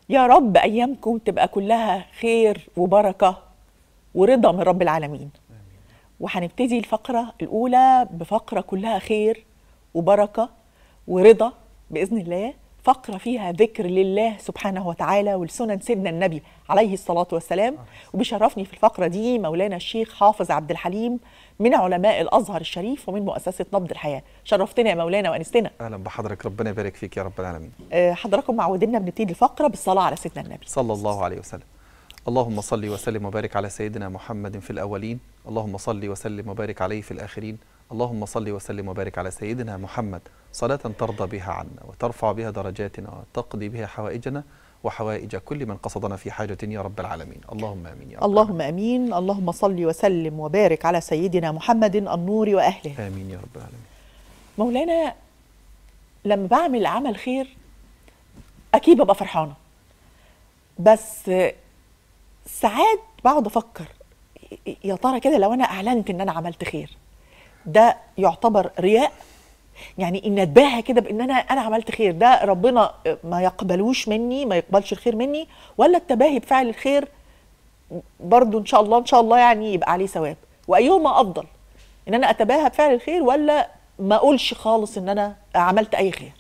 يا رب ايامكم تبقى كلها خير وبركه ورضا من رب العالمين وهنبتدي الفقره الاولى بفقره كلها خير وبركه ورضا باذن الله فقره فيها ذكر لله سبحانه وتعالى ولسنن سيدنا النبي عليه الصلاه والسلام وبيشرفني في الفقره دي مولانا الشيخ حافظ عبد الحليم من علماء الازهر الشريف ومن مؤسسه نبض الحياه شرفتنا يا مولانا وانستنا اهلا بحضرتك ربنا يبارك فيك يا رب العالمين آه، حضراتكم معودينا بنبتدي الفقره بالصلاه على سيدنا النبي صلى الله عليه وسلم اللهم صل وسلم وبارك على سيدنا محمد في الاولين اللهم صل وسلم وبارك عليه في الاخرين اللهم صل وسلم وبارك على سيدنا محمد صلاة ترضى بها عنا وترفع بها درجاتنا وتقضي بها حوائجنا وحوائج كل من قصدنا في حاجة يا رب العالمين اللهم امين يا رب اللهم امين اللهم صل وسلم وبارك على سيدنا محمد النور واهله العالمين. امين يا رب العالمين مولانا لما بعمل عمل خير اكيد ببقى فرحانه بس ساعات بقعد افكر يا ترى كده لو انا اعلنت ان انا عملت خير ده يعتبر رياء يعني ان اتباهى كده بان انا انا عملت خير ده ربنا ما يقبلوش مني ما يقبلش الخير مني ولا التباهي بفعل الخير برضو ان شاء الله ان شاء الله يعني يبقى عليه ثواب وايهما افضل ان انا اتباهى بفعل الخير ولا ما اقولش خالص ان انا عملت اي خير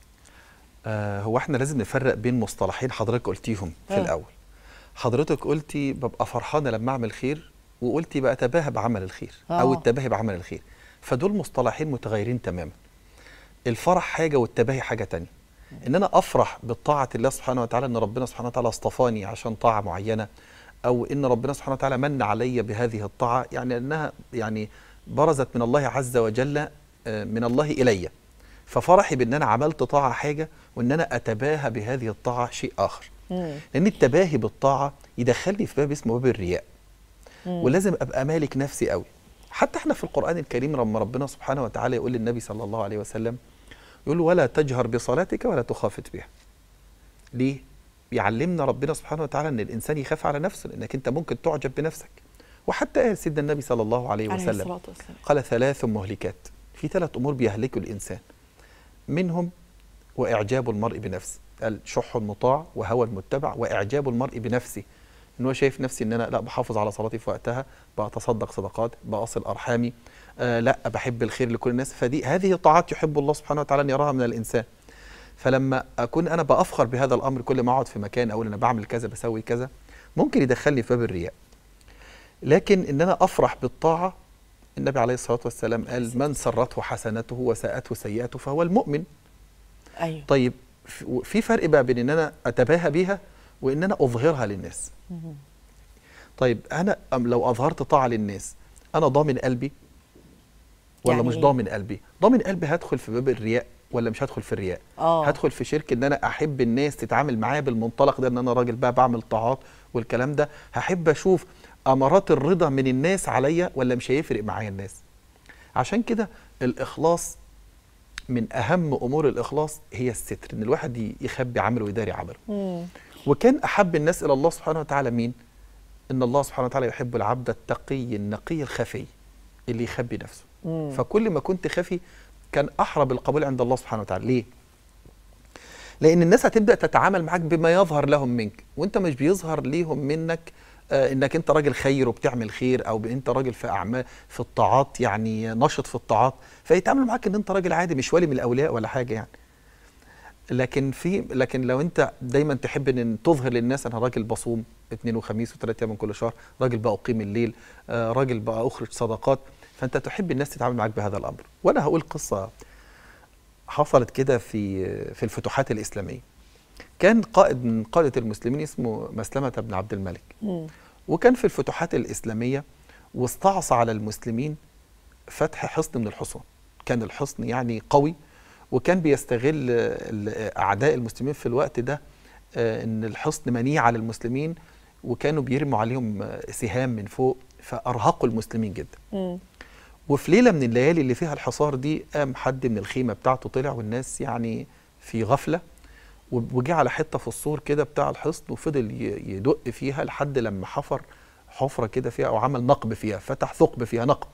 آه هو احنا لازم نفرق بين مصطلحين حضرتك قلتيهم في آه. الاول حضرتك قلتي ببقى فرحانه لما اعمل خير وقلتي بقى اتباهى بعمل الخير او آه. التباهي بعمل الخير فدول مصطلحين متغيرين تماما الفرح حاجه والتباهي حاجه تانية ان انا افرح بالطاعه الله سبحانه وتعالى ان ربنا سبحانه وتعالى اصطفاني عشان طاعه معينه او ان ربنا سبحانه وتعالى من علي بهذه الطاعه يعني انها يعني برزت من الله عز وجل آه، من الله الي ففرحي بان انا عملت طاعه حاجه وان انا اتباهى بهذه الطاعه شيء اخر لان التباهي بالطاعه يدخلني في باب اسمه باب الرياء ولازم ابقى مالك نفسي قوي حتى احنا في القران الكريم لما ربنا سبحانه وتعالى يقول للنبي صلى الله عليه وسلم يقول له ولا تجهر بصلاتك ولا تخافت بها ليه بيعلمنا ربنا سبحانه وتعالى ان الانسان يخاف على نفسه لانك انت ممكن تعجب بنفسك وحتى قال سيدنا النبي صلى الله عليه عليه وسلم الصلاه والسلام قال ثلاث مهلكات في ثلاث امور بيهلكوا الانسان منهم واعجاب المرء بنفسه قال شح مطاع وهوى المتبع واعجاب المرء بنفسه ان هو شايف نفسي ان انا لا بحافظ على صلاتي في وقتها بتصدق صدقات باصل ارحامي آه لا بحب الخير لكل الناس فدي هذه طاعات يحب الله سبحانه وتعالى ان يراها من الانسان فلما اكون انا بافخر بهذا الامر كل ما اقعد في مكان اقول انا بعمل كذا بسوي كذا ممكن يدخلني في باب الرياء لكن ان انا افرح بالطاعه النبي عليه الصلاه والسلام قال من سرته حسنته وساءته سيئته فهو المؤمن ايوه طيب في- في فرق بقى بين ان انا اتباهى بيها وان انا اظهرها للناس طيب انا أم لو اظهرت طاعه للناس انا ضامن قلبي ولا يعني مش إيه؟ ضامن قلبي ضامن قلبي هدخل في باب الرياء ولا مش هدخل في الرياء اه هدخل في شرك ان انا احب الناس تتعامل معايا بالمنطلق ده ان انا راجل بقى بعمل طاعات والكلام ده هحب اشوف امارات الرضا من الناس عليا ولا مش هيفرق معايا الناس عشان كده الاخلاص من اهم امور الاخلاص هي الستر ان الواحد ي- يخبي عمله ويداري عمله مم. وكان احب الناس الى الله سبحانه وتعالى مين ان الله سبحانه وتعالى يحب العبد التقي النقي الخفي اللي يخبي نفسه مم. فكل ما كنت خفي كان احرى بالقبول عند الله سبحانه وتعالى ليه لان الناس هتبدا تتعامل معاك بما يظهر لهم منك وانت مش بيظهر ليهم منك آه انك انت راجل خير وبتعمل خير او انت راجل في اعمال في الطاعات يعني نشط في الطاعات فيتعاملوا معاك ان انت راجل عادي مش ولي من الاولياء ولا حاجه يعني لكن في لكن لو انت دايما تحب ان تظهر للناس انا راجل بصوم اثنين وخميس وثلاث ايام من كل شهر راجل بقى اقيم الليل آه راجل بقى اخرج صدقات فانت تحب الناس تتعامل معاك بهذا الامر وانا هقول قصه حصلت كده في في الفتوحات الاسلاميه كان قائد من قاده المسلمين اسمه مسلمه بن عبد الملك مم. وكان في الفتوحات الاسلاميه واستعصى على المسلمين فتح حصن من الحصون كان الحصن يعني قوي وكان بيستغل ال- اعداء المسلمين في الوقت ده آه، ان الحصن منيع على المسلمين وكانوا بيرموا عليهم آه، سهام من فوق فارهقوا المسلمين جدا مم. وفي ليله من الليالي اللي فيها الحصار دي قام حد من الخيمه بتاعته طلع والناس يعني في غفله وجه على حته في السور كده بتاع الحصن وفضل ي- يدق فيها لحد لما حفر حفره كده فيها او عمل نقب فيها فتح ثقب فيها نقب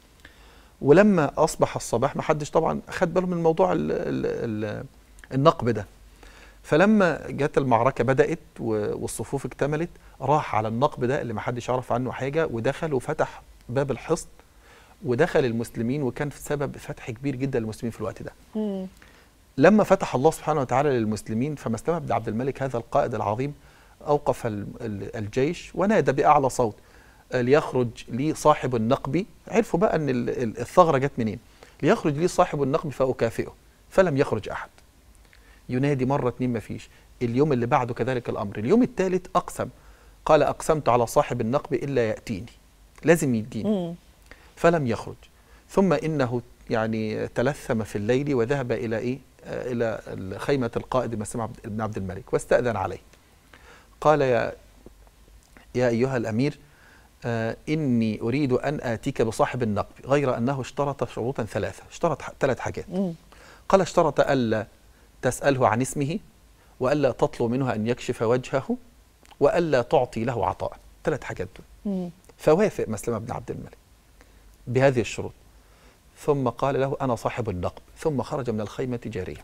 ولما اصبح الصباح ما حدش طبعا خد باله من موضوع ال ال ال النقب ده فلما جت المعركه بدات و- والصفوف اكتملت راح على النقب ده اللي ما حدش يعرف عنه حاجه ودخل وفتح باب الحصن ودخل المسلمين وكان في سبب فتح كبير جدا للمسلمين في الوقت ده مم. لما فتح الله سبحانه وتعالى للمسلمين فمستمع بن عبد الملك هذا القائد العظيم اوقف ال- ال- الجيش ونادى باعلى صوت آه، ليخرج لي صاحب النقب عرفوا بقى ان ال- ال- الثغره جت منين ليخرج لي صاحب النقب فاكافئه فلم يخرج احد ينادي مره اتنين ما فيش اليوم اللي بعده كذلك الامر اليوم الثالث اقسم قال اقسمت على صاحب النقب الا ياتيني لازم يديني مم. فلم يخرج ثم انه يعني تلثم في الليل وذهب الى ايه آه، الى خيمه القائد مسلم بن عبد الملك واستاذن عليه قال يا يا ايها الامير آه اني اريد ان اتيك بصاحب النقب غير انه اشترط شروطا ثلاثه اشترط ح- ثلاث حاجات مم. قال اشترط الا تساله عن اسمه والا تطلب منه ان يكشف وجهه والا تعطي له عطاء ثلاث حاجات دول مم. فوافق مسلمة بن عبد الملك بهذه الشروط ثم قال له أنا صاحب النقب ثم خرج من الخيمة جارية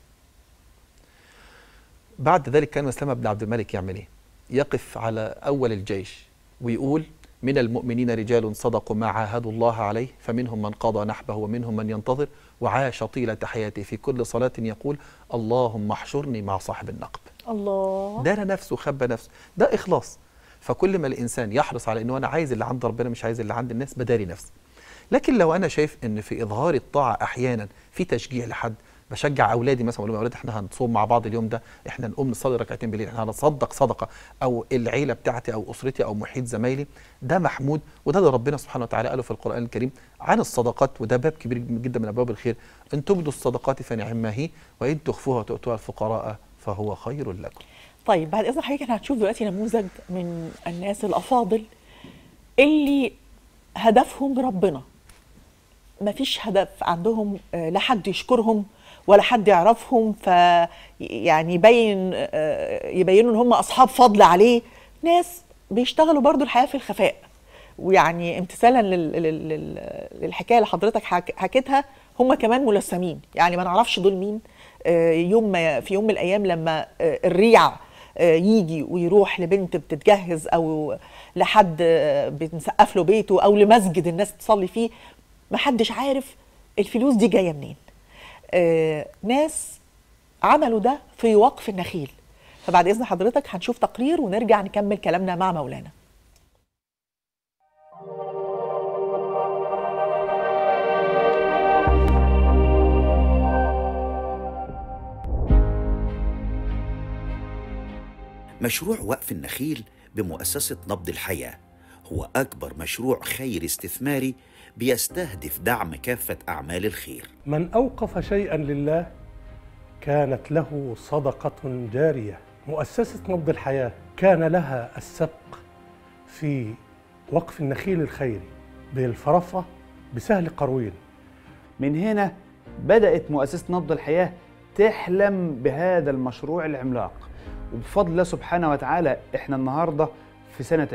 بعد ذلك كان مسلمة بن عبد الملك يعمل ايه يقف على أول الجيش ويقول من المؤمنين رجال صدقوا ما عاهدوا الله عليه فمنهم من قضى نحبه ومنهم من ينتظر وعاش طيلة حياته في كل صلاة يقول اللهم احشرني مع صاحب النقب الله دار نفسه خبى نفسه ده اخلاص فكل ما الانسان يحرص على انه انا عايز اللي عند ربنا مش عايز اللي عند الناس بداري نفسي لكن لو انا شايف ان في اظهار الطاعه احيانا في تشجيع لحد بشجع اولادي مثلا اقول لهم يا اولاد احنا هنصوم مع بعض اليوم ده احنا نقوم نصلي ركعتين بالليل احنا هنتصدق صدقه او العيله بتاعتي او اسرتي او محيط زمايلي ده محمود وده اللي ربنا سبحانه وتعالى قاله في القران الكريم عن الصدقات وده باب كبير جدا من ابواب الخير ان تبدوا الصدقات فنعما هي وان تخفوها وتؤتوها الفقراء فهو خير لكم طيب بعد اذن حضرتك احنا هنشوف دلوقتي نموذج من الناس الافاضل اللي هدفهم ربنا مفيش هدف عندهم آه، لا حد يشكرهم ولا حد يعرفهم ف يعني يبين آه، يبينوا ان هم اصحاب فضل عليه ناس بيشتغلوا برضو الحياه في الخفاء ويعني امتثالا لل... لل... لل... للحكايه اللي حضرتك حك... حكيتها هم كمان ملثمين يعني ما نعرفش دول مين آه، يوم ما في يوم من الايام لما آه، الريع آه، يجي ويروح لبنت بتتجهز او لحد آه، بنسقف له بيته او لمسجد الناس تصلي فيه محدش عارف الفلوس دي جايه منين آه، ناس عملوا ده في وقف النخيل فبعد اذن حضرتك هنشوف تقرير ونرجع نكمل كلامنا مع مولانا مشروع وقف النخيل بمؤسسة نبض الحياة هو أكبر مشروع خير استثماري بيستهدف دعم كافة أعمال الخير من اوقف شيئا لله كانت له صدقه جاريه مؤسسه نبض الحياه كان لها السبق في وقف النخيل الخيري بالفرافره بسهل قروين من هنا بدأت مؤسسة نبض الحياة تحلم بهذا المشروع العملاق وبفضل الله سبحانه وتعالى احنا النهاردة في سنة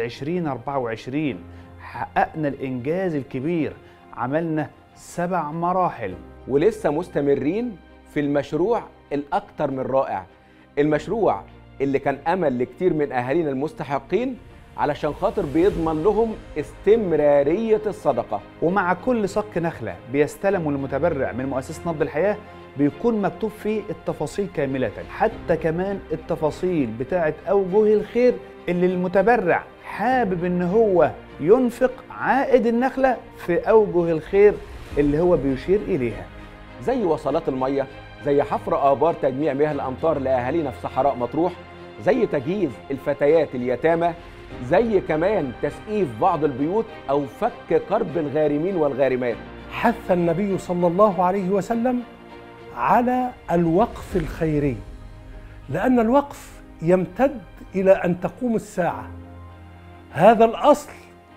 2024 حققنا الإنجاز الكبير عملنا سبع مراحل ولسه مستمرين في المشروع الأكثر من رائع المشروع اللي كان أمل لكتير من أهالينا المستحقين علشان خاطر بيضمن لهم استمرارية الصدقة ومع كل صك نخلة بيستلمه المتبرع من مؤسسة نبض الحياة بيكون مكتوب فيه التفاصيل كاملة حتى كمان التفاصيل بتاعة أوجه الخير اللي المتبرع حابب إن هو ينفق عائد النخلة في أوجه الخير اللي هو بيشير إليها زي وصلات المية زي حفر آبار تجميع مياه الأمطار لأهالينا في صحراء مطروح زي تجهيز الفتيات اليتامى زي كمان تسقيف بعض البيوت أو فك كرب الغارمين والغارمات حث النبي صلى الله عليه وسلم على الوقف الخيري لان الوقف يمتد الى ان تقوم الساعه هذا الاصل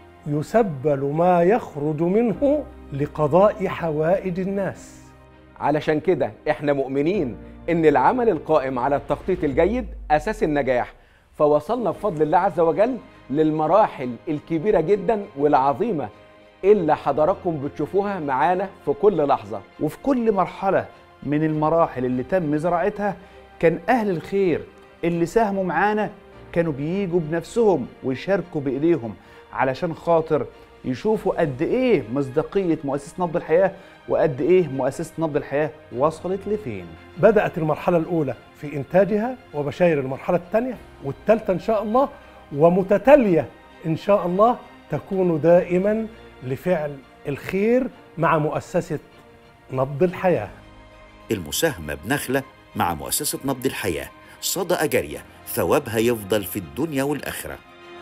يسبل ما يخرج منه لقضاء حوائج الناس علشان كده احنا مؤمنين ان العمل القائم على التخطيط الجيد اساس النجاح فوصلنا بفضل الله عز وجل للمراحل الكبيرة جدا والعظيمة اللي حضراتكم بتشوفوها معانا في كل لحظة وفي كل مرحلة من المراحل اللي تم زراعتها كان أهل الخير اللي ساهموا معانا كانوا بييجوا بنفسهم ويشاركوا بايديهم علشان خاطر يشوفوا قد ايه مصداقيه مؤسسه نبض الحياه وقد ايه مؤسسه نبض الحياه وصلت لفين بدأت المرحلة الأولى في إنتاجها وبشاير المرحلة الثانية والثالثة إن شاء الله ومتتالية إن شاء الله تكون دائما لفعل الخير مع مؤسسة نبض الحياة المساهمة بنخلة مع مؤسسة نبض الحياة صدقة جارية ثوابها يفضل في الدنيا والآخرة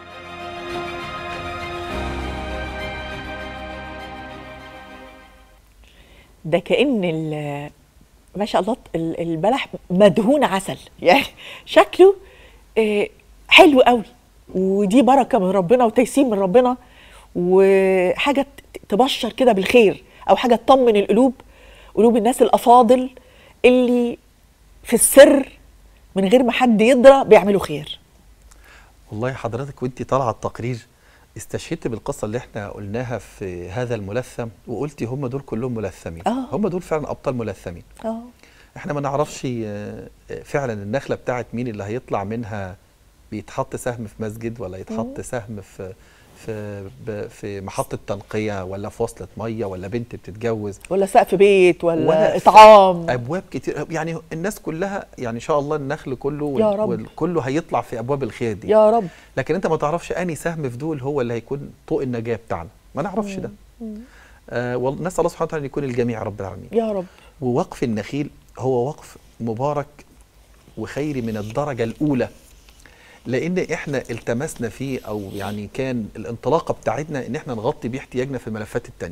ده كأن ال- ما شاء الله ال- البلح مدهون عسل يعني شكله آه، حلو قوي ودي بركة من ربنا وتيسير من ربنا وحاجة ت- تبشر كده بالخير أو حاجة تطمن القلوب قلوب الناس الأفاضل اللي في السر من غير ما حد يدرى بيعملوا خير والله حضرتك وانت طالعه التقرير استشهدت بالقصه اللي احنا قلناها في هذا الملثم وقلتي هم دول كلهم ملثمين آه. هم دول فعلا ابطال ملثمين اه احنا ما نعرفش آه، آه، فعلا النخله بتاعت مين اللي هيطلع منها بيتحط سهم في مسجد ولا يتحط سهم في في ب- في محطه تنقيه ولا في وصله ميه ولا بنت بتتجوز ولا سقف بيت ولا, ولا إطعام ابواب كتير يعني الناس كلها يعني ان شاء الله النخل كله وال- يا رب. والكله هيطلع في ابواب الخير دي يا رب لكن انت ما تعرفش اني سهم في دول هو اللي هيكون طوق النجاه بتاعنا ما نعرفش ده آه والله نسال الله سبحانه وتعالى ان يكون الجميع رب العالمين يا رب ووقف النخيل هو وقف مبارك وخيري من الدرجه الاولى لان احنا التمسنا فيه او يعني كان الانطلاقه بتاعتنا ان احنا نغطي بيه احتياجنا في الملفات التانية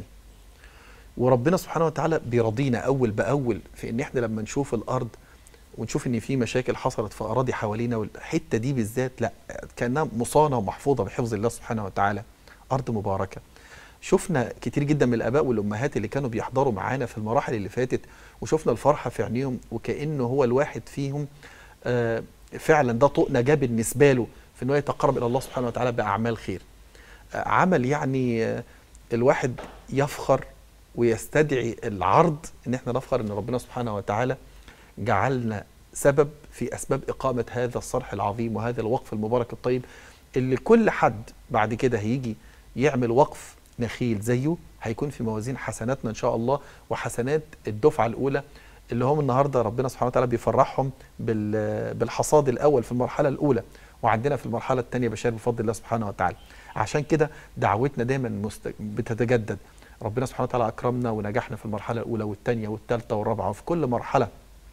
وربنا سبحانه وتعالى بيرضينا اول باول في ان احنا لما نشوف الارض ونشوف ان في مشاكل حصلت في اراضي حوالينا والحته دي بالذات لا كانها مصانه ومحفوظه بحفظ الله سبحانه وتعالى ارض مباركه شفنا كتير جدا من الاباء والامهات اللي كانوا بيحضروا معانا في المراحل اللي فاتت وشفنا الفرحه في عينيهم وكانه هو الواحد فيهم آه، فعلا ده طوق نجاه بالنسبه له في انه يتقرب الى الله سبحانه وتعالى باعمال خير آه، عمل يعني آه، الواحد يفخر ويستدعي العرض ان احنا نفخر ان ربنا سبحانه وتعالى جعلنا سبب في اسباب اقامه هذا الصرح العظيم وهذا الوقف المبارك الطيب اللي كل حد بعد كده هيجي يعمل وقف نخيل زيه هيكون في موازين حسناتنا ان شاء الله وحسنات الدفعه الاولى اللي هم النهارده ربنا سبحانه وتعالى بيفرحهم بال- بالحصاد الاول في المرحله الاولى وعندنا في المرحله الثانيه بشار بفضل الله سبحانه وتعالى عشان كده دعوتنا دايما مست... بتتجدد ربنا سبحانه وتعالى اكرمنا ونجحنا في المرحله الاولى والثانيه والثالثه والرابعه وفي كل مرحله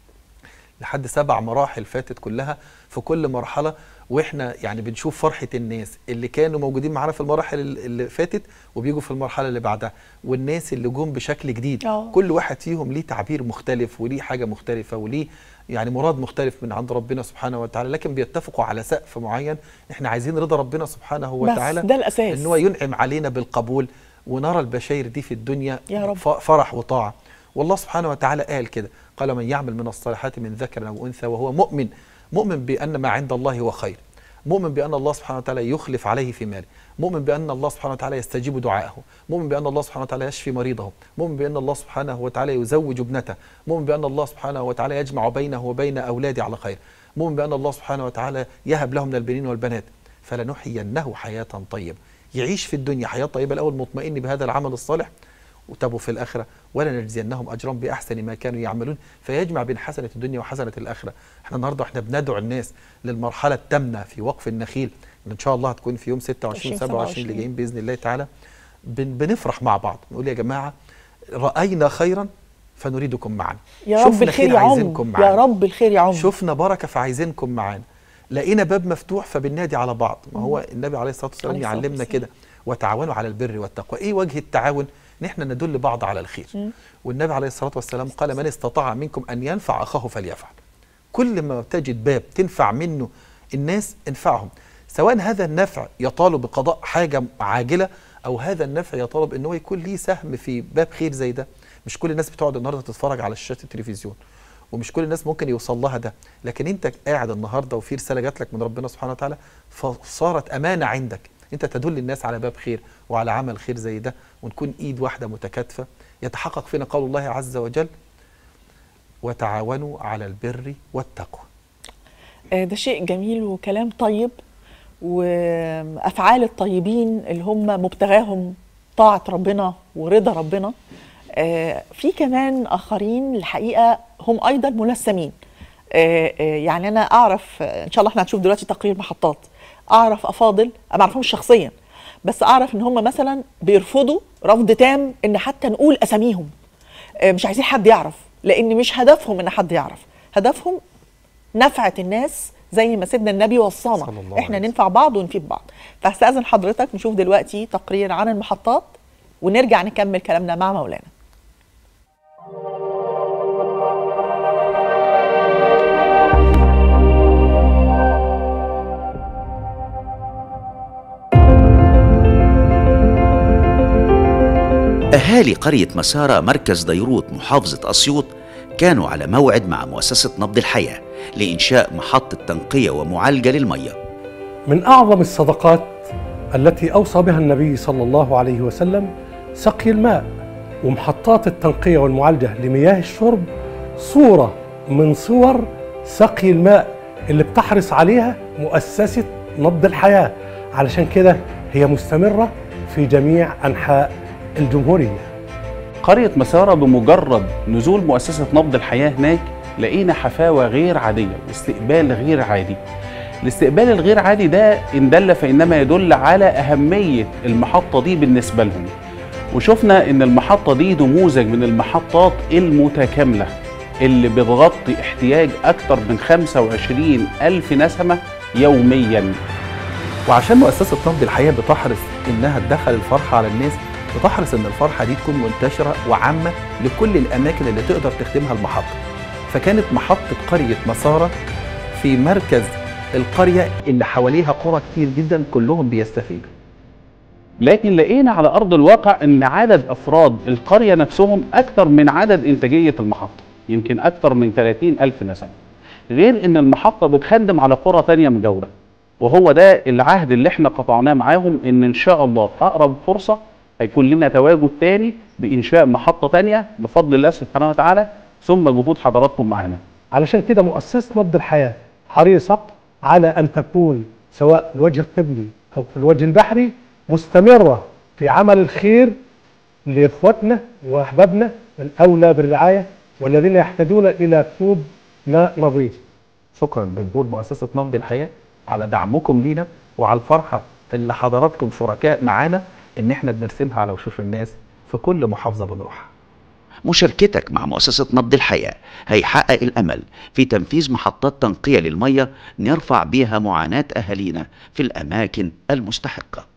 لحد سبع مراحل فاتت كلها في كل مرحله واحنا يعني بنشوف فرحه الناس اللي كانوا موجودين معانا في المراحل اللي فاتت وبيجوا في المرحله اللي بعدها والناس اللي جم بشكل جديد آه. كل واحد فيهم ليه تعبير مختلف وليه حاجه مختلفه وليه يعني مراد مختلف من عند ربنا سبحانه وتعالى لكن بيتفقوا على سقف معين احنا عايزين رضا ربنا سبحانه بس وتعالى ده الأساس. ان هو ينعم علينا بالقبول ونرى البشاير دي في الدنيا يا رب. ف- فرح وطاعه والله سبحانه وتعالى قال كده قال من يعمل من الصالحات من ذكر او انثى وهو مؤمن مؤمن بان ما عند الله هو خير مؤمن بان الله سبحانه وتعالى يخلف عليه في ماله مؤمن بان الله سبحانه وتعالى يستجيب دعائه مؤمن بان الله سبحانه وتعالى يشفي مريضه مؤمن بان الله سبحانه وتعالى يزوج ابنته مؤمن بان الله سبحانه وتعالى يجمع بينه وبين اولاده على خير مؤمن بان الله سبحانه وتعالى يهب له من البنين والبنات فلنحيينه حياه طيبه يعيش في الدنيا حياه طيبه الاول مطمئن بهذا العمل الصالح وتبوا في الآخرة ولا نجزينهم أجرهم بأحسن ما كانوا يعملون فيجمع بين حسنة الدنيا وحسنة الآخرة احنا النهاردة احنا بندعو الناس للمرحلة التامنة في وقف النخيل اللي إن شاء الله هتكون في يوم 26 20 27 اللي جايين بإذن الله تعالى بن بنفرح مع بعض نقول يا جماعة رأينا خيرا فنريدكم معنا يا رب شفنا الخير خير يعم عايزينكم معانا يا رب الخير يعم شفنا بركه فعايزينكم معانا لقينا باب مفتوح فبننادي على بعض ما هو النبي عليه الصلاه والسلام عليه الصلاة يعلمنا والسلام. كده وتعاونوا على البر والتقوى ايه وجه التعاون ان احنا ندل بعض على الخير والنبي عليه الصلاه والسلام قال من استطاع منكم ان ينفع اخاه فليفعل كل ما تجد باب تنفع منه الناس انفعهم سواء هذا النفع يطالب بقضاء حاجه عاجله او هذا النفع يطالب ان هو يكون ليه سهم في باب خير زي ده مش كل الناس بتقعد النهارده تتفرج على شاشات التلفزيون ومش كل الناس ممكن يوصل لها ده لكن انت قاعد النهارده وفي رساله جات لك من ربنا سبحانه وتعالى فصارت امانه عندك انت تدل الناس على باب خير وعلى عمل خير زي ده ونكون ايد واحده متكاتفه يتحقق فينا قول الله عز وجل وتعاونوا على البر والتقوى آه، ده شيء جميل وكلام طيب وافعال الطيبين اللي هم مبتغاهم طاعه ربنا ورضا ربنا آه، في كمان اخرين الحقيقه هم ايضا ملثمين آه، آه، يعني انا اعرف آه، ان شاء الله احنا هنشوف دلوقتي تقرير محطات اعرف افاضل أنا ما اعرفهمش شخصيا بس اعرف ان هم مثلا بيرفضوا رفض تام ان حتى نقول اساميهم آه، مش عايزين حد يعرف لان مش هدفهم ان حد يعرف هدفهم نفعة الناس زي ما سيدنا النبي وصانا صلى الله احنا عليه ننفع بعض ونفيد بعض فاستاذن حضرتك نشوف دلوقتي تقرير عن المحطات ونرجع نكمل كلامنا مع مولانا أهالي قرية مسارة مركز ديروت محافظة أسيوط كانوا على موعد مع مؤسسة نبض الحياة لإنشاء محطة تنقية ومعالجة للمياه من أعظم الصدقات التي أوصى بها النبي صلى الله عليه وسلم سقي الماء ومحطات التنقية والمعالجة لمياه الشرب صورة من صور سقي الماء اللي بتحرص عليها مؤسسة نبض الحياة علشان كده هي مستمرة في جميع أنحاء الجمهورية قرية مسارة بمجرد نزول مؤسسة نبض الحياة هناك لقينا حفاوة غير عادية واستقبال غير عادي الاستقبال الغير عادي ده إن دل فإنما يدل على أهمية المحطة دي بالنسبة لهم وشفنا إن المحطة دي نموذج من المحطات المتكاملة اللي بتغطي احتياج أكثر من 25 ألف نسمة يومياً وعشان مؤسسه نبض الحياه بتحرص انها تدخل الفرحه على الناس بتحرص ان الفرحه دي تكون منتشره وعامه لكل الاماكن اللي تقدر تخدمها المحطه فكانت محطه قريه مساره في مركز القريه اللي حواليها قرى كتير جدا كلهم بيستفيدوا لكن لقينا على ارض الواقع ان عدد افراد القريه نفسهم اكثر من عدد انتاجيه المحطه يمكن اكثر من 30 الف نسمه غير ان المحطه بتخدم على قرى تانية مجاوره وهو ده العهد اللي احنا قطعناه معاهم ان ان شاء الله في اقرب فرصه هيكون لنا تواجد تاني بانشاء محطه تانية بفضل الله سبحانه وتعالى ثم جهود حضراتكم معانا علشان كده مؤسسة نبض الحياة حريصة على أن تكون سواء في الوجه القبلي أو في الوجه البحري مستمرة في عمل الخير لإخوتنا وأحبابنا الأولى بالرعاية والذين يحتاجون إلى كوب ماء نظيف شكرا لجهود مؤسسه نبض الحياه على دعمكم لينا وعلى الفرحه اللي حضراتكم شركاء معانا ان احنا بنرسمها على وشوش الناس في كل محافظه بنروحها مشاركتك مع مؤسسة نبض الحياة هيحقق الأمل في تنفيذ محطات تنقية للمية نرفع بيها معاناة أهالينا في الأماكن المستحقة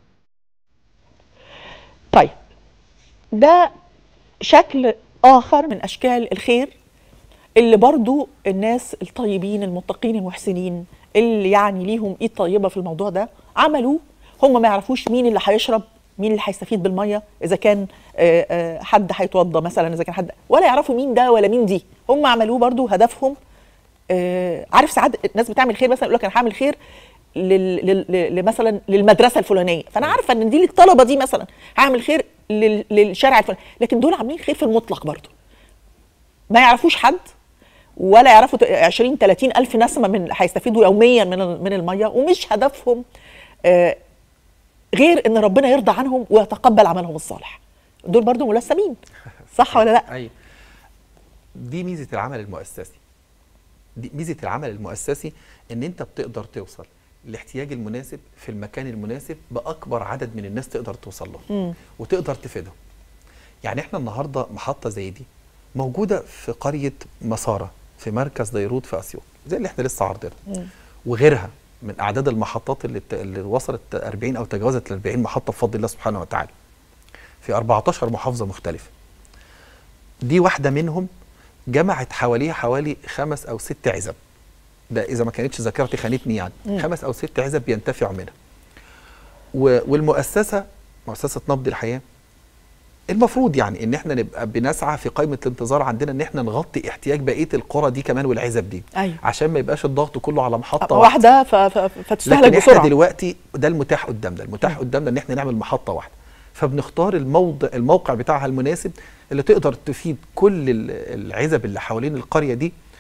طيب ده شكل آخر من أشكال الخير اللي برضو الناس الطيبين المتقين المحسنين اللي يعني ليهم ايد طيبة في الموضوع ده عملوه هم ما يعرفوش مين اللي هيشرب مين اللي هيستفيد بالمية إذا كان آه، آه، حد هيتوضى مثلا إذا كان حد ولا يعرفوا مين ده ولا مين دي هم عملوه برضو هدفهم آه، عارف ساعات الناس بتعمل خير مثلا يقول لك انا هعمل خير لل... لل... ل- مثلا للمدرسه الفلانيه فانا عارفه ان دي للطلبه دي مثلا هعمل خير لل... للشارع الفلاني لكن دول عاملين خير في المطلق برضو ما يعرفوش حد ولا يعرفوا ت- 20 30 الف نسمه من هيستفيدوا يوميا من ال- من الميه ومش هدفهم آه، غير ان ربنا يرضى عنهم ويتقبل عملهم الصالح دول برضو ملثمين صح ولا لا ايوه دي ميزه العمل المؤسسي دي ميزه العمل المؤسسي ان انت بتقدر توصل الاحتياج المناسب في المكان المناسب باكبر عدد من الناس تقدر توصل له وتقدر تفيدهم يعني احنا النهارده محطه زي دي موجوده في قريه مساره في مركز ديروت في اسيوط زي اللي احنا لسه عارضينها وغيرها من اعداد المحطات اللي, ت- اللي وصلت 40 او تجاوزت ال 40 محطه بفضل الله سبحانه وتعالى في 14 محافظه مختلفه دي واحده منهم جمعت حواليها حوالي خمس او ست عزب ده اذا ما كانتش ذاكرتي خانتني يعني خمس او ست عزب بينتفعوا منها و- والمؤسسه مؤسسه نبض الحياه المفروض يعني ان احنا نبقى بنسعى في قائمه الانتظار عندنا ان احنا نغطي احتياج بقيه القرى دي كمان والعزب دي أيوة. عشان ما يبقاش الضغط كله على محطه واحده ف... ف... فتستهلك لكن احنا بسرعه دلوقتي ده المتاح قدامنا المتاح قدامنا ان احنا نعمل محطه واحده فبنختار الموضع الموقع بتاعها المناسب اللي تقدر تفيد كل ال- العزب اللي حوالين القريه دي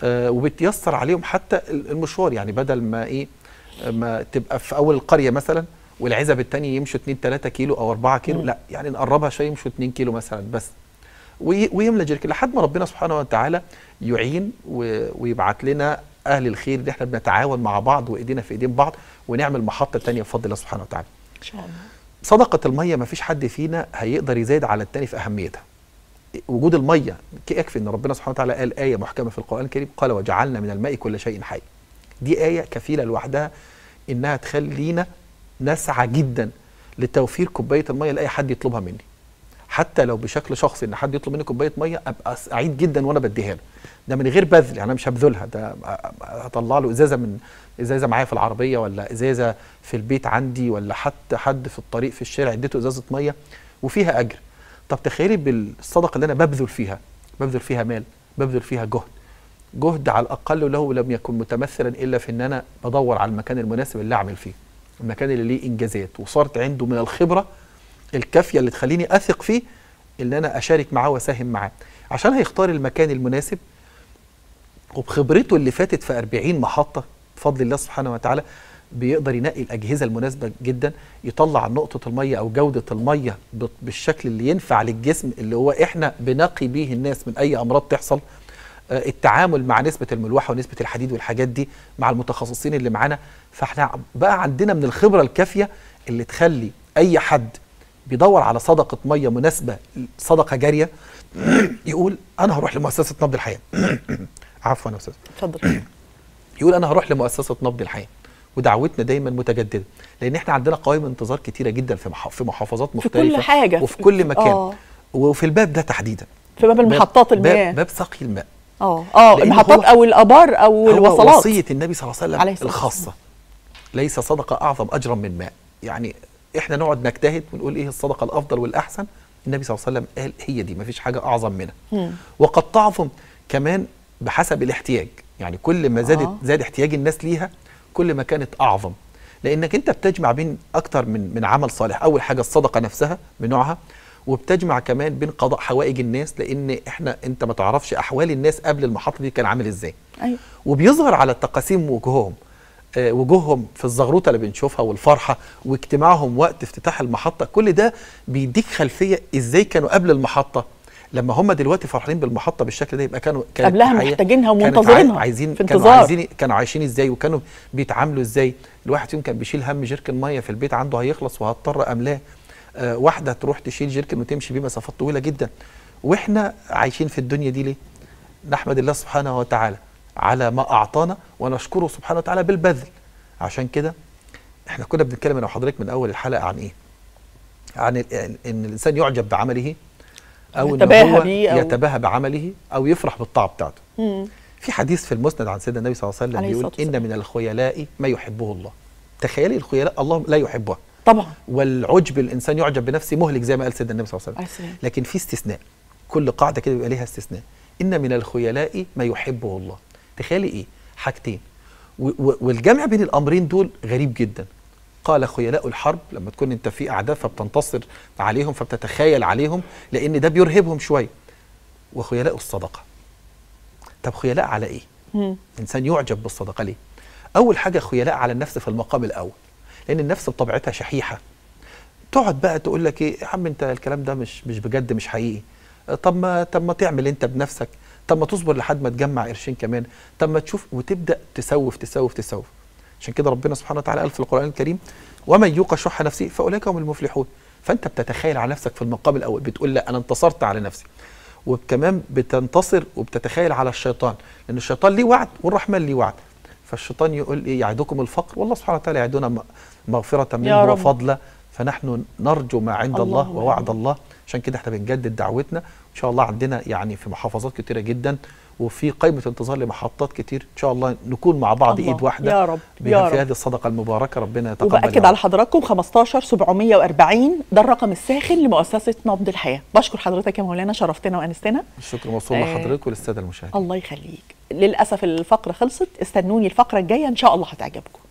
آه وبتيسر عليهم حتى المشوار يعني بدل ما ايه ما تبقى في اول القريه مثلا والعزب التاني يمشوا 2 3 كيلو او 4 كيلو مم. لا يعني نقربها شويه يمشوا 2 كيلو مثلا بس وي- ويملى جركن لحد ما ربنا سبحانه وتعالى يعين و- ويبعت لنا اهل الخير ان احنا بنتعاون مع بعض وايدينا في ايدين بعض ونعمل محطه تانية بفضل الله سبحانه وتعالى ان شاء الله صدقه الميه ما فيش حد فينا هيقدر يزايد على التاني في اهميتها وجود الميه يكفي ان ربنا سبحانه وتعالى قال ايه محكمه في القران الكريم قال وجعلنا من الماء كل شيء حي دي ايه كفيله لوحدها انها تخلينا نسعى جدا لتوفير كوبايه الميه لاي حد يطلبها مني حتى لو بشكل شخصي ان حد يطلب مني كوبايه ميه ابقى سعيد جدا وانا بديها له ده من غير بذل يعني انا مش هبذلها ده هطلع له ازازه من ازازه معايا في العربيه ولا ازازه في البيت عندي ولا حتى حد في الطريق في الشارع اديته ازازه ميه وفيها اجر طب تخيلي بالصدقه اللي انا ببذل فيها ببذل فيها مال ببذل فيها جهد جهد على الاقل له لم يكن متمثلا الا في ان انا بدور على المكان المناسب اللي اعمل فيه المكان اللي ليه انجازات وصارت عنده من الخبره الكافيه اللي تخليني اثق فيه ان انا اشارك معاه واساهم معاه عشان هيختار المكان المناسب وبخبرته اللي فاتت في 40 محطه بفضل الله سبحانه وتعالى بيقدر ينقي الاجهزه المناسبه جدا يطلع نقطه الميه او جوده الميه بت- بالشكل اللي ينفع للجسم اللي هو احنا بنقي بيه الناس من اي امراض تحصل آه، التعامل مع نسبه الملوحه ونسبه الحديد والحاجات دي مع المتخصصين اللي معانا فاحنا بقى عندنا من الخبره الكافيه اللي تخلي اي حد بيدور على صدقه ميه مناسبه صدقه جاريه يقول انا هروح لمؤسسه نبض الحياه عفوا يا استاذ اتفضل يقول انا هروح لمؤسسه نبض الحياه ودعوتنا دايما متجدده لان احنا عندنا قوائم انتظار كتيره جدا في مح- في محافظات في مختلفه كل حاجه وفي كل مكان اه وفي الباب ده تحديدا في باب المحطات باب, المياه باب سقي الماء اه اه لأن المحطات هو- او الابار او هو الوصلات وصيه النبي صلى الله عليه عليه وسلم الصلاة الخاصه ليس صدقه اعظم اجرا من ماء يعني احنا نقعد نجتهد ونقول ايه الصدقه الافضل والاحسن النبي صلى الله عليه وسلم قال هي دي مفيش حاجه اعظم منها مم. وقد تعظم كمان بحسب الاحتياج يعني كل ما زادت آه. زاد احتياج الناس ليها كل ما كانت اعظم لانك انت بتجمع بين اكتر من من عمل صالح اول حاجه الصدقه نفسها بنوعها وبتجمع كمان بين قضاء حوائج الناس لان احنا انت ما تعرفش احوال الناس قبل المحطه دي كان عامل ازاي ايوه وبيظهر على التقاسيم وجوههم آه، وجوههم في الزغروطه اللي بنشوفها والفرحه واجتماعهم وقت افتتاح المحطه كل ده بيديك خلفيه ازاي كانوا قبل المحطه لما هم دلوقتي فرحانين بالمحطه بالشكل ده يبقى كانوا كانت قبلها الحياة- محتاجينها كانت ومنتظرينها عاي- عايزين في كانوا انتظار. عايزين كانوا عايشين ازاي وكانوا بيتعاملوا ازاي الواحد فيهم كان بيشيل هم جيركن ميه في البيت عنده هيخلص وهضطر املاه آه واحده تروح تشيل جيركن وتمشي بيه مسافات طويله جدا واحنا عايشين في الدنيا دي ليه نحمد الله سبحانه وتعالى على ما اعطانا ونشكره سبحانه وتعالى بالبذل عشان كده احنا كنا بنتكلم انا وحضرتك من اول الحلقه عن ايه عن ال- ان إن الانسان يعجب بعمله او ان يتباهى هو بيه أو- يتباهى بعمله او يفرح بالطاعه بتاعته مم. في حديث في المسند عن سيدنا النبي صلى الله عليه وسلم عليه بيقول الصلاة والسلام. ان من الخيلاء ما يحبه الله تخيلي الخيلاء الله لا يحبها طبعا والعجب الانسان يعجب بنفسه مهلك زي ما قال سيدنا النبي صلى الله عليه عليه وسلم السلام. لكن في استثناء كل قاعده كده بيبقى ليها استثناء ان من الخيلاء ما يحبه الله تخيلي ايه حاجتين و- و- والجمع بين الامرين دول غريب جدا قال خيلاء الحرب لما تكون انت في اعداء فبتنتصر عليهم فبتتخيل عليهم لان ده بيرهبهم شويه وخيلاء الصدقه طب خيلاء على ايه مم. انسان يعجب بالصدقه ليه اول حاجه خيلاء على النفس في المقام الاول لان النفس بطبيعتها شحيحه تقعد بقى تقول لك ايه يا عم انت الكلام ده مش مش بجد مش حقيقي آه، طب ما طب ما تعمل انت بنفسك طب ما تصبر لحد ما تجمع قرشين كمان طب ما تشوف وتبدا تسوف تسوف تسوف عشان كده ربنا سبحانه وتعالى قال في القران الكريم ومن يوق شح نفسه فاولئك هم المفلحون فانت بتتخيل على نفسك في المقام الاول بتقول لا انا انتصرت على نفسي وكمان بتنتصر وبتتخيل على الشيطان لان الشيطان ليه وعد والرحمن ليه وعد فالشيطان يقول ايه يعدكم الفقر والله سبحانه وتعالى يعدنا م- مغفره منه رب. وفضلا فنحن نرجو ما عند الله اللهم ووعد آمين. الله عشان كده احنا بنجدد دعوتنا ان شاء الله عندنا يعني في محافظات كتيره جدا وفي قائمه انتظار لمحطات كتير ان شاء الله نكون مع بعض الله. ايد واحده يا رب بها يا في رب هذه الصدقه المباركه ربنا يتقبل وبأكد يا على رب. حضراتكم 15 740 ده الرقم الساخن لمؤسسة نبض الحياة بشكر حضرتك يا مولانا شرفتنا وأنستنا الشكر موصول آه. لحضرتك وللساده المشاهدين الله يخليك للأسف الفقرة خلصت استنوني الفقرة الجاية إن شاء الله هتعجبكم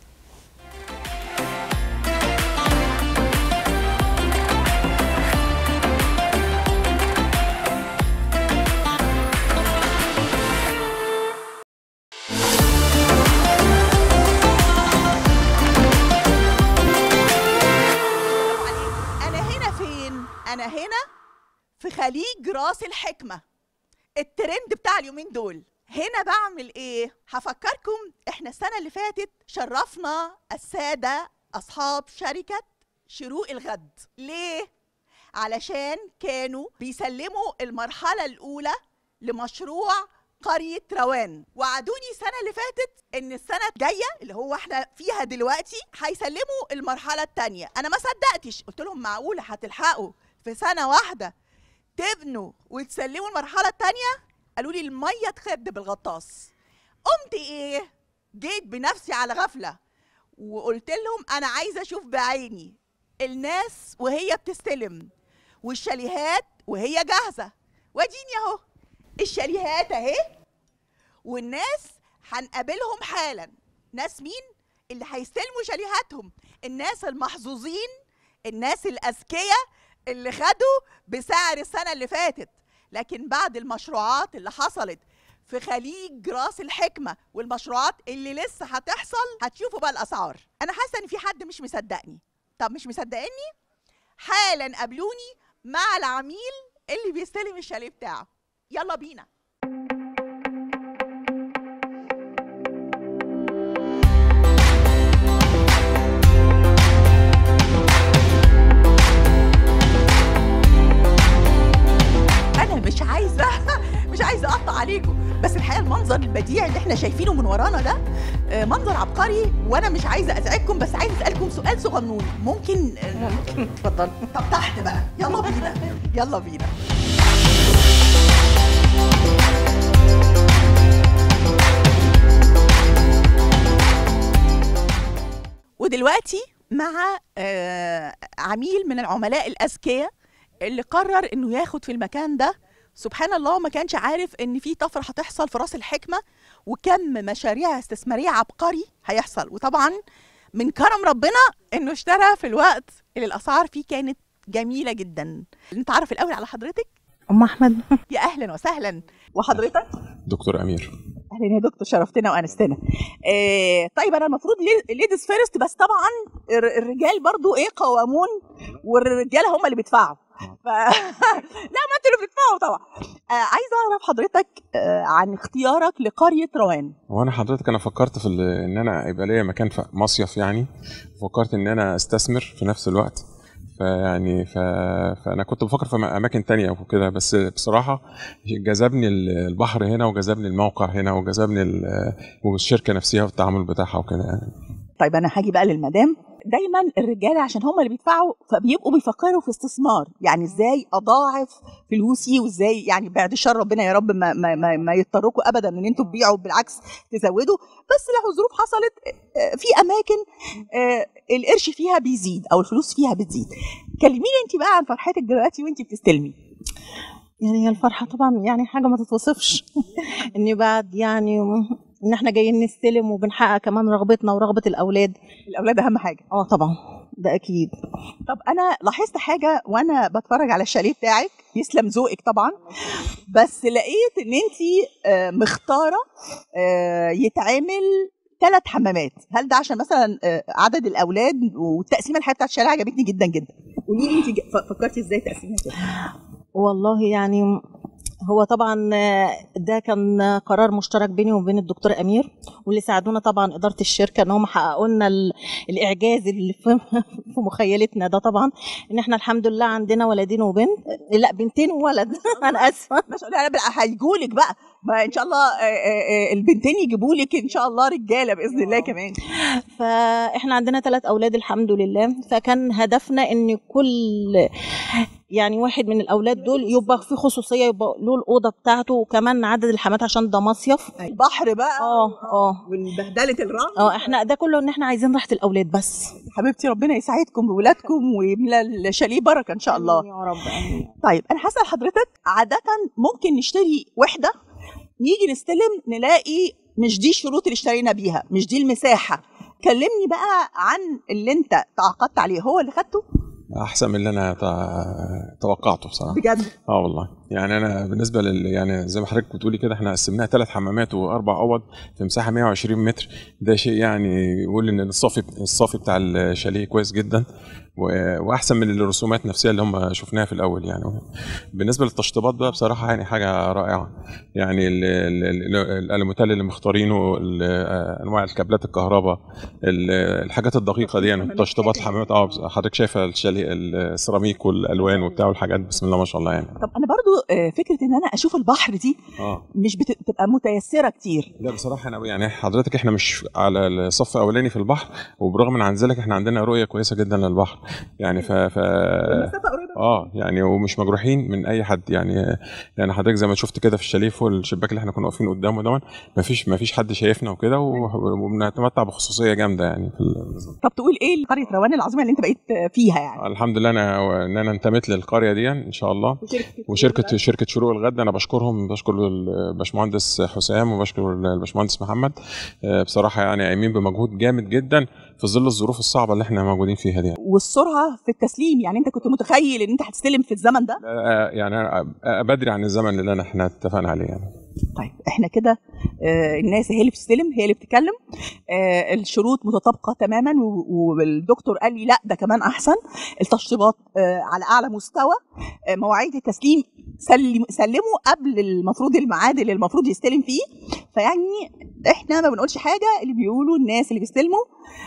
هنا في خليج راس الحكمة الترند بتاع اليومين دول هنا بعمل ايه هفكركم احنا السنة اللي فاتت شرفنا السادة اصحاب شركة شروق الغد ليه علشان كانوا بيسلموا المرحلة الأولى لمشروع قرية روان وعدوني السنة اللي فاتت إن السنة الجاية اللي هو احنا فيها دلوقتي هيسلموا المرحلة التانية أنا ما صدقتش قلت لهم معقولة هتلحقوا في سنة واحدة تبنوا وتسلموا المرحلة التانية قالوا لي المية تخد بالغطاس قمت ايه جيت بنفسي على غفلة وقلت لهم أنا عايزة أشوف بعيني الناس وهي بتستلم والشاليهات وهي جاهزة واديني اهو الشاليهات اهي والناس هنقابلهم حالا ناس مين اللي هيستلموا شاليهاتهم الناس المحظوظين الناس الأذكياء اللي خدوا بسعر السنة اللي فاتت لكن بعد المشروعات اللي حصلت في خليج راس الحكمة والمشروعات اللي لسه هتحصل هتشوفوا بقى الأسعار أنا حاسة إن في حد مش مصدقني طب مش مصدقني حالا قابلوني مع العميل اللي بيستلم الشاليه بتاعه يلا بينا انا مش عايزه مش عايزه اقطع عليكم بس الحقيقه المنظر البديع اللي احنا شايفينه من ورانا ده آه، منظر عبقري وانا مش عايزه ازعجكم بس عايزه اسالكم سؤال صغنون ممكن ممكن اتفضل طب تحت بقى يلا بينا يلا بينا ودلوقتي مع آه، عميل من العملاء الاذكياء اللي قرر انه ياخد في المكان ده سبحان الله ما كانش عارف ان في طفره هتحصل في راس الحكمه وكم مشاريع استثماريه عبقري هيحصل وطبعا من كرم ربنا انه اشترى في الوقت اللي الاسعار فيه كانت جميله جدا نتعرف الاول على حضرتك ام احمد يا اهلا وسهلا وحضرتك دكتور امير اهلا يا دكتور شرفتنا وانستنا آه طيب انا المفروض ليديز فيرست بس طبعا الر- الرجال برضو ايه قوامون والرجاله هم اللي بيدفعوا ف... لا ما انتوا اللي بتدفعوا طبعا آه عايزه اعرف حضرتك آه عن اختيارك لقريه روان وانا حضرتك انا فكرت في ال- ان انا يبقى ليا مكان في مصيف يعني فكرت ان انا استثمر في نفس الوقت فيعني ف... فانا كنت بفكر في اماكن تانية وكده بس بصراحه جذبني ال- البحر هنا وجذبني الموقع هنا وجذبني ال- والشركه نفسها والتعامل بتاعها وكده يعني طيب انا هاجي بقى للمدام دايما الرجاله عشان هم اللي بيدفعوا فبيبقوا بيفكروا في استثمار يعني ازاي اضاعف فلوسي وازاي يعني بعد الشر ربنا يا رب ما ما ما, ما يضطركم ابدا ان انتوا تبيعوا بالعكس تزودوا بس لو ظروف حصلت آه، في اماكن آه، القرش فيها بيزيد او الفلوس فيها بتزيد كلميني انت بقى عن فرحتك دلوقتي وانت بتستلمي يعني هي الفرحه طبعا يعني حاجه ما تتوصفش ان بعد يعني ان احنا جايين نستلم وبنحقق كمان رغبتنا ورغبه الاولاد الاولاد اهم حاجه اه طبعا ده اكيد طب انا لاحظت حاجه وانا بتفرج على الشاليه بتاعك يسلم ذوقك طبعا بس لقيت ان انت مختاره آه، يتعمل ثلاث حمامات هل ده عشان مثلا آه، عدد الاولاد والتقسيمه الحقيقه بتاعت الشارع عجبتني جدا جدا قولي لي انت فكرتي ازاي تقسيمها كده والله يعني هو طبعا ده كان قرار مشترك بيني وبين الدكتور امير واللي ساعدونا طبعا اداره الشركه ان هم حققوا لنا ال- الاعجاز اللي في في مخيلتنا ده طبعا ان احنا الحمد لله عندنا ولدين وبنت لا بنتين وولد انا اسفه ما شاء الله انا هيجوا لك بقى ما ان شاء الله آه، آه، آه، البنتين يجيبوا لك ان شاء الله رجاله باذن الله كمان فاحنا عندنا ثلاث اولاد الحمد لله فكان هدفنا ان كل يعني واحد من الاولاد دول يبقى في خصوصيه يبقى له الاوضه بتاعته وكمان عدد الحمامات عشان ده مصيف البحر بقى اه اه والبهدله الرمل اه احنا ده كله ان احنا عايزين راحه الاولاد بس حبيبتي ربنا يسعدكم بولادكم ويملى الشاليه بركه ان شاء الله يا رب امين طيب انا هسال حضرتك عاده ممكن نشتري وحده نيجي نستلم نلاقي مش دي الشروط اللي اشترينا بيها مش دي المساحه كلمني بقى عن اللي انت تعاقدت عليه هو اللي خدته احسن من اللي انا ت- توقعته بصراحه بجد اه والله يعني انا بالنسبه لل يعني زي ما حضرتك بتقولي كده احنا قسمناها ثلاث حمامات واربع اوض في مساحه 120 متر ده شيء يعني يقول ان الصافي الصافي بتاع الشاليه كويس جدا و- واحسن من الرسومات نفسها اللي هم شفناها في الاول يعني بالنسبه للتشطيبات بقى بصراحه يعني حاجه رائعه يعني ال- ال- ال- الالوميتال اللي مختارينه ال- انواع الكابلات الكهرباء ال- الحاجات الدقيقه دي يعني تشطيبات الحمامات اه حضرتك شايفه الشاليه السيراميك والالوان وبتاع والحاجات بسم الله ما شاء الله يعني طب انا برضو آه، فكره ان انا اشوف البحر دي اه مش بت- بتبقى متيسره كتير لا بصراحه انا يعني حضرتك احنا مش على الصف الاولاني في البحر وبرغم من عن ذلك احنا عندنا رؤيه كويسه جدا للبحر يعني ف, ف... اه يعني ومش مجروحين من اي حد يعني يعني حضرتك زي ما شفت كده في الشاليه فوق الشباك اللي احنا كنا واقفين قدامه دون مفيش مفيش حد شايفنا وكده و- وبنتمتع بخصوصيه جامده يعني في ال... طب تقول ايه قريه روان العظيمه اللي انت بقيت فيها يعني الحمد لله انا ان انا انتميت للقريه دي ان شاء الله وشركه شركه شروق الغد انا بشكرهم بشكر الباشمهندس حسام وبشكر الباشمهندس محمد آه، بصراحه يعني قايمين بمجهود جامد جدا في ظل الظروف الصعبه اللي احنا موجودين فيها دي والسرعه في التسليم يعني انت كنت متخيل ان انت هتستلم في الزمن ده آه، يعني أنا بدري عن الزمن اللي أنا- احنا اتفقنا عليه يعني طيب احنا كده آه، الناس هي اللي بتستلم هي اللي بتتكلم آه، الشروط متطابقه تماما و- والدكتور قال لي لا ده كمان احسن التشطيبات آه، على اعلى مستوى آه، مواعيد التسليم سلم سلموا قبل المفروض الميعاد اللي المفروض يستلم فيه فيعني احنا ما بنقولش حاجه اللي بيقولوا الناس اللي بيستلموا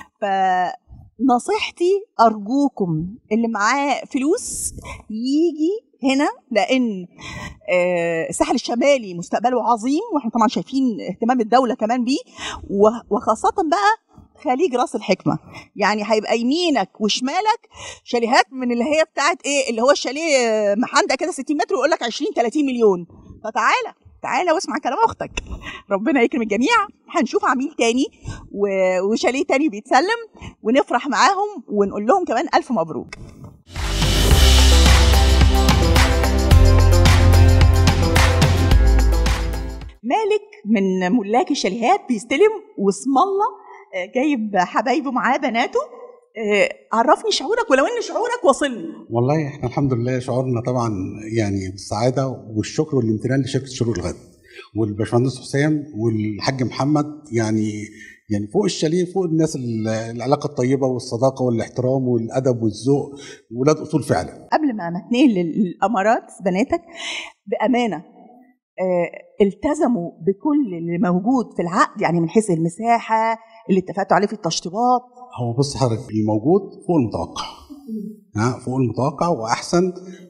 فنصيحتي ارجوكم اللي معاه فلوس يجي هنا لان آه، الساحل الشمالي مستقبله عظيم واحنا طبعا شايفين اهتمام الدوله كمان بيه و- وخاصه بقى خليج راس الحكمه يعني هيبقى يمينك وشمالك شاليهات من اللي هي بتاعت ايه اللي هو الشاليه آه، محندق كده 60 متر ويقول لك 20 30 مليون فتعالى تعالى واسمع كلام اختك ربنا يكرم الجميع هنشوف عميل تاني و- وشاليه تاني بيتسلم ونفرح معاهم ونقول لهم كمان الف مبروك مالك من ملاك الشاليهات بيستلم واسم الله آه، جايب حبايبه معاه بناته آه، عرفني شعورك ولو ان شعورك وصلني والله احنا الحمد لله شعورنا طبعا يعني بالسعاده والشكر والامتنان لشركه شروق الغد والباشمهندس حسام والحاج محمد يعني يعني فوق الشاليه فوق الناس ال- العلاقه الطيبه والصداقه والاحترام والادب والذوق ولاد اصول فعلا قبل ما ما تنقل للامارات بناتك بامانه آه، التزموا بكل اللي موجود في العقد يعني من حيث المساحه اللي اتفقتوا عليه في التشطيبات هو بص حضرتك الموجود فوق المتوقع ها فوق المتوقع واحسن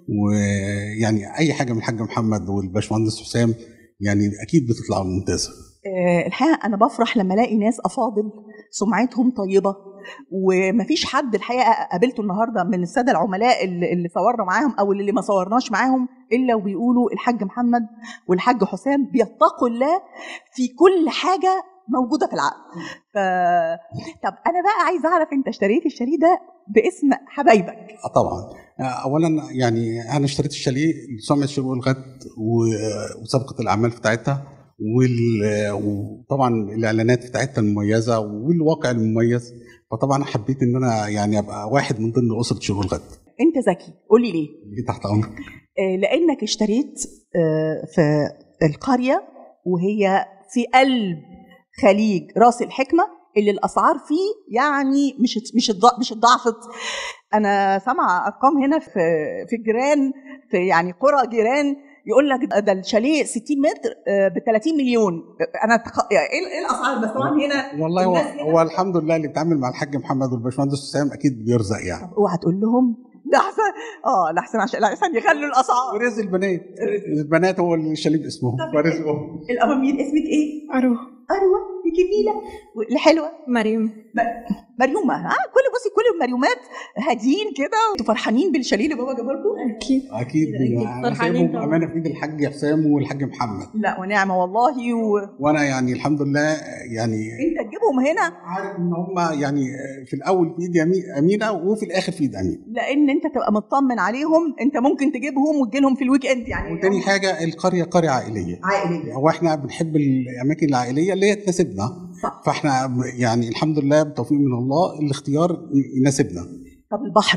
ويعني اي حاجه من الحاج محمد والباشمهندس حسام يعني اكيد بتطلع ممتازه آه، الحقيقه انا بفرح لما الاقي ناس افاضل سمعتهم طيبه ومفيش حد الحقيقه قابلته النهارده من الساده العملاء اللي, اللي صورنا معاهم او اللي ما صورناش معاهم الا وبيقولوا الحاج محمد والحاج حسام بيتقوا الله في كل حاجه موجوده في العقد ف... طب انا بقى عايزه اعرف انت اشتريت الشاليه ده باسم حبايبك آه طبعا آه، اولا يعني انا اشتريت الشاليه لسمعه شروق الغد و- وسابقه الاعمال بتاعتها وال- وطبعا الاعلانات بتاعتها المميزه والواقع المميز فطبعا حبيت ان انا يعني ابقى واحد من ضمن اسره شروق الغد انت ذكي قولي ليه دي تحت امرك آه، لانك اشتريت آه، في القريه وهي في قلب خليج راس الحكمه اللي الاسعار فيه يعني مش مش اتض- مش اتضاعفت انا سامعه ارقام هنا في في الجيران في يعني قرى جيران يقول لك ده الشاليه 60 متر ب 30 مليون انا تخ... يعني ايه إيه الاسعار بس طبعا هنا والله هو, الناس هنا- هو الحمد لله اللي بيتعامل مع الحاج محمد والباشمهندس حسام اكيد بيرزق يعني اوعى تقول لهم ده احسن اه لا احسن عشان لا احسن يخلوا الاسعار ورزق البنات البنات هو اللي الشاليه باسمهم فرزقهم الامامير اسمك ايه؟ اروى اروى دي جميله الحلوه مريم مريومه ها كل بصي كل المريومات هاديين كده انتوا فرحانين بالشاليه اللي بابا جابه لكم؟ اكيد اكيد انا فرحانين سايبهم طبعا. امانه في ايد الحاج حسام والحاج محمد لا ونعمه والله و... وانا يعني الحمد لله يعني انت تجيبهم هنا عارف ان هم يعني في الاول في ايد يمي- امينه وفي الاخر في ايد امين لان انت تبقى مطمن عليهم انت ممكن تجيبهم وتجي لهم في الويك اند يعني وتاني حاجه القريه قريه عائليه عائليه هو احنا بنحب الاماكن العائليه اللي هي تناسبنا فاحنا يعني الحمد لله بتوفيق من الله الاختيار يناسبنا طب البحر بقى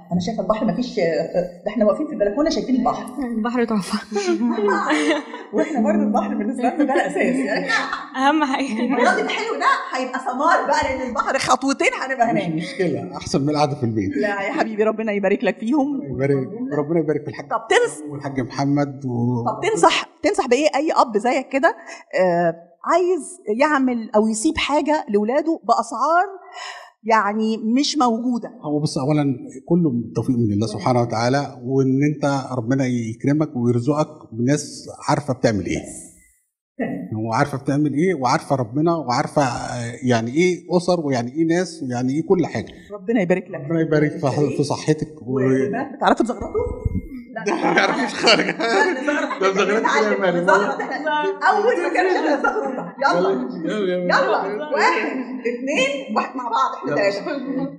انا شايفه البحر ما فيش ده احنا واقفين في البلكونه شايفين البحر البحر تحفة واحنا برضه البحر بالنسبه لنا ده الاساس يعني أهم حاجة الراجل الحلو ده هيبقى سمار بقى لان البحر خطوتين هنبقى مش هناك مشكله احسن من القعده في البيت لا يا حبيبي ربنا يبارك لك فيهم يبارك ربنا يبارك في الحاج طب تنص والحاج محمد و... طب تنصح تنصح بايه اي اب زيك كده آه عايز يعمل او يسيب حاجه لاولاده باسعار يعني مش موجوده هو بص اولا كله توفيق من الله سبحانه وتعالى وان انت ربنا يكرمك ويرزقك بناس عارفه بتعمل ايه هو عارفه بتعمل ايه وعارفه ربنا وعارفه آه، يعني ايه اسر ويعني ايه ناس ويعني ايه كل حاجه ربنا يبارك لك ربنا يبارك في في صحتك و... والبنات بتعرفوا تزغرطوا؟ لا ما يعرفوش خارج ده مزغرط كده يا مريم. اول ما كانت احنا زغروطه يلا يلا واحد اثنين واحد مع بعض احنا ثلاثه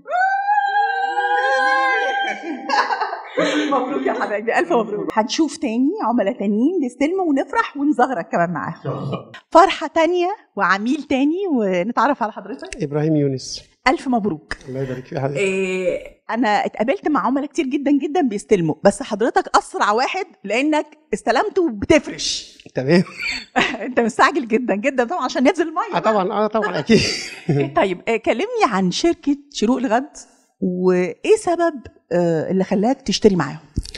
مبروك يا حبايبي الف مبروك هنشوف تاني عملاء تانيين نستلم ونفرح ونزغرق كمان معاهم فرحه تانية وعميل تاني ونتعرف على حضرتك ابراهيم يونس الف مبروك الله يبارك فيك يا حبيبي إيه انا اتقابلت مع عملاء كتير جدا جدا بيستلموا بس حضرتك اسرع واحد لانك استلمته بتفرش تمام انت مستعجل جدا جدا طبعا عشان ينزل الميه اه طبعا اه طبعا اكيد طيب آه، كلمني عن شركه شروق الغد وايه سبب آه، اللي خلاك تشتري معاهم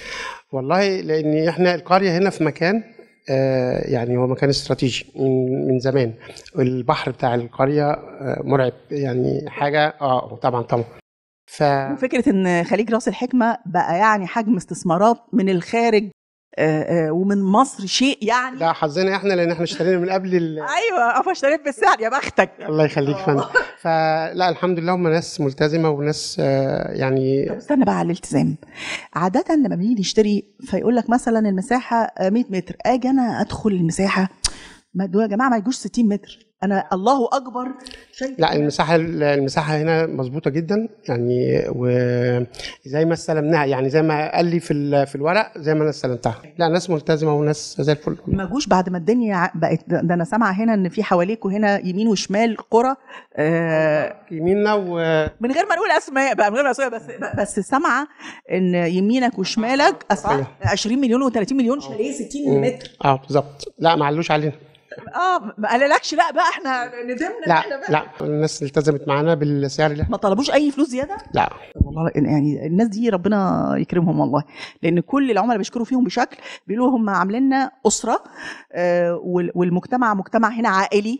والله لان احنا القريه هنا في مكان آه يعني هو مكان استراتيجي من, من زمان البحر بتاع القريه آه مرعب يعني حاجه اه طبعا طبعا ف وفكره ان خليج راس الحكمه بقى يعني حجم استثمارات من الخارج آه، آه، ومن مصر شيء يعني ده حظنا احنا لان احنا اشترينا من قبل ال... ايوه اه اشتريت بالسعر يا بختك الله يخليك يا فندم فلا الحمد لله هم ناس ملتزمه وناس آه يعني طب استنى بقى على الالتزام عادة لما بنيجي نشتري فيقول لك مثلا المساحة آه، 100 متر اجي انا ادخل المساحة ما دول يا جماعة ما يجوش 60 متر انا الله اكبر شيء لا المساحه المساحه هنا مظبوطه جدا يعني وزي ما استلمناها يعني زي ما قال لي في ال- في الورق زي ما انا استلمتها لا ناس ملتزمه وناس زي الفل ما جوش بعد ما الدنيا ع- بقت ده ده انا سامعه هنا ان في حواليكوا هنا يمين وشمال قرى آه يميننا و من غير ما نقول اسماء بقى من غير ما اسماء بس بس سامعه ان يمينك وشمالك اسعار 20 مليون و30 مليون شاليه 60 متر اه بالظبط لا ما علوش علينا اه ما قالكش لا بقى احنا ندمنا لا احنا بقى. لا الناس التزمت معانا بالسعر اللي احنا ما طلبوش اي فلوس زياده لا والله يعني الناس دي ربنا يكرمهم والله لان كل العملاء بيشكروا فيهم بشكل بيقولوا هم عاملين لنا اسره آه، وال- والمجتمع مجتمع هنا عائلي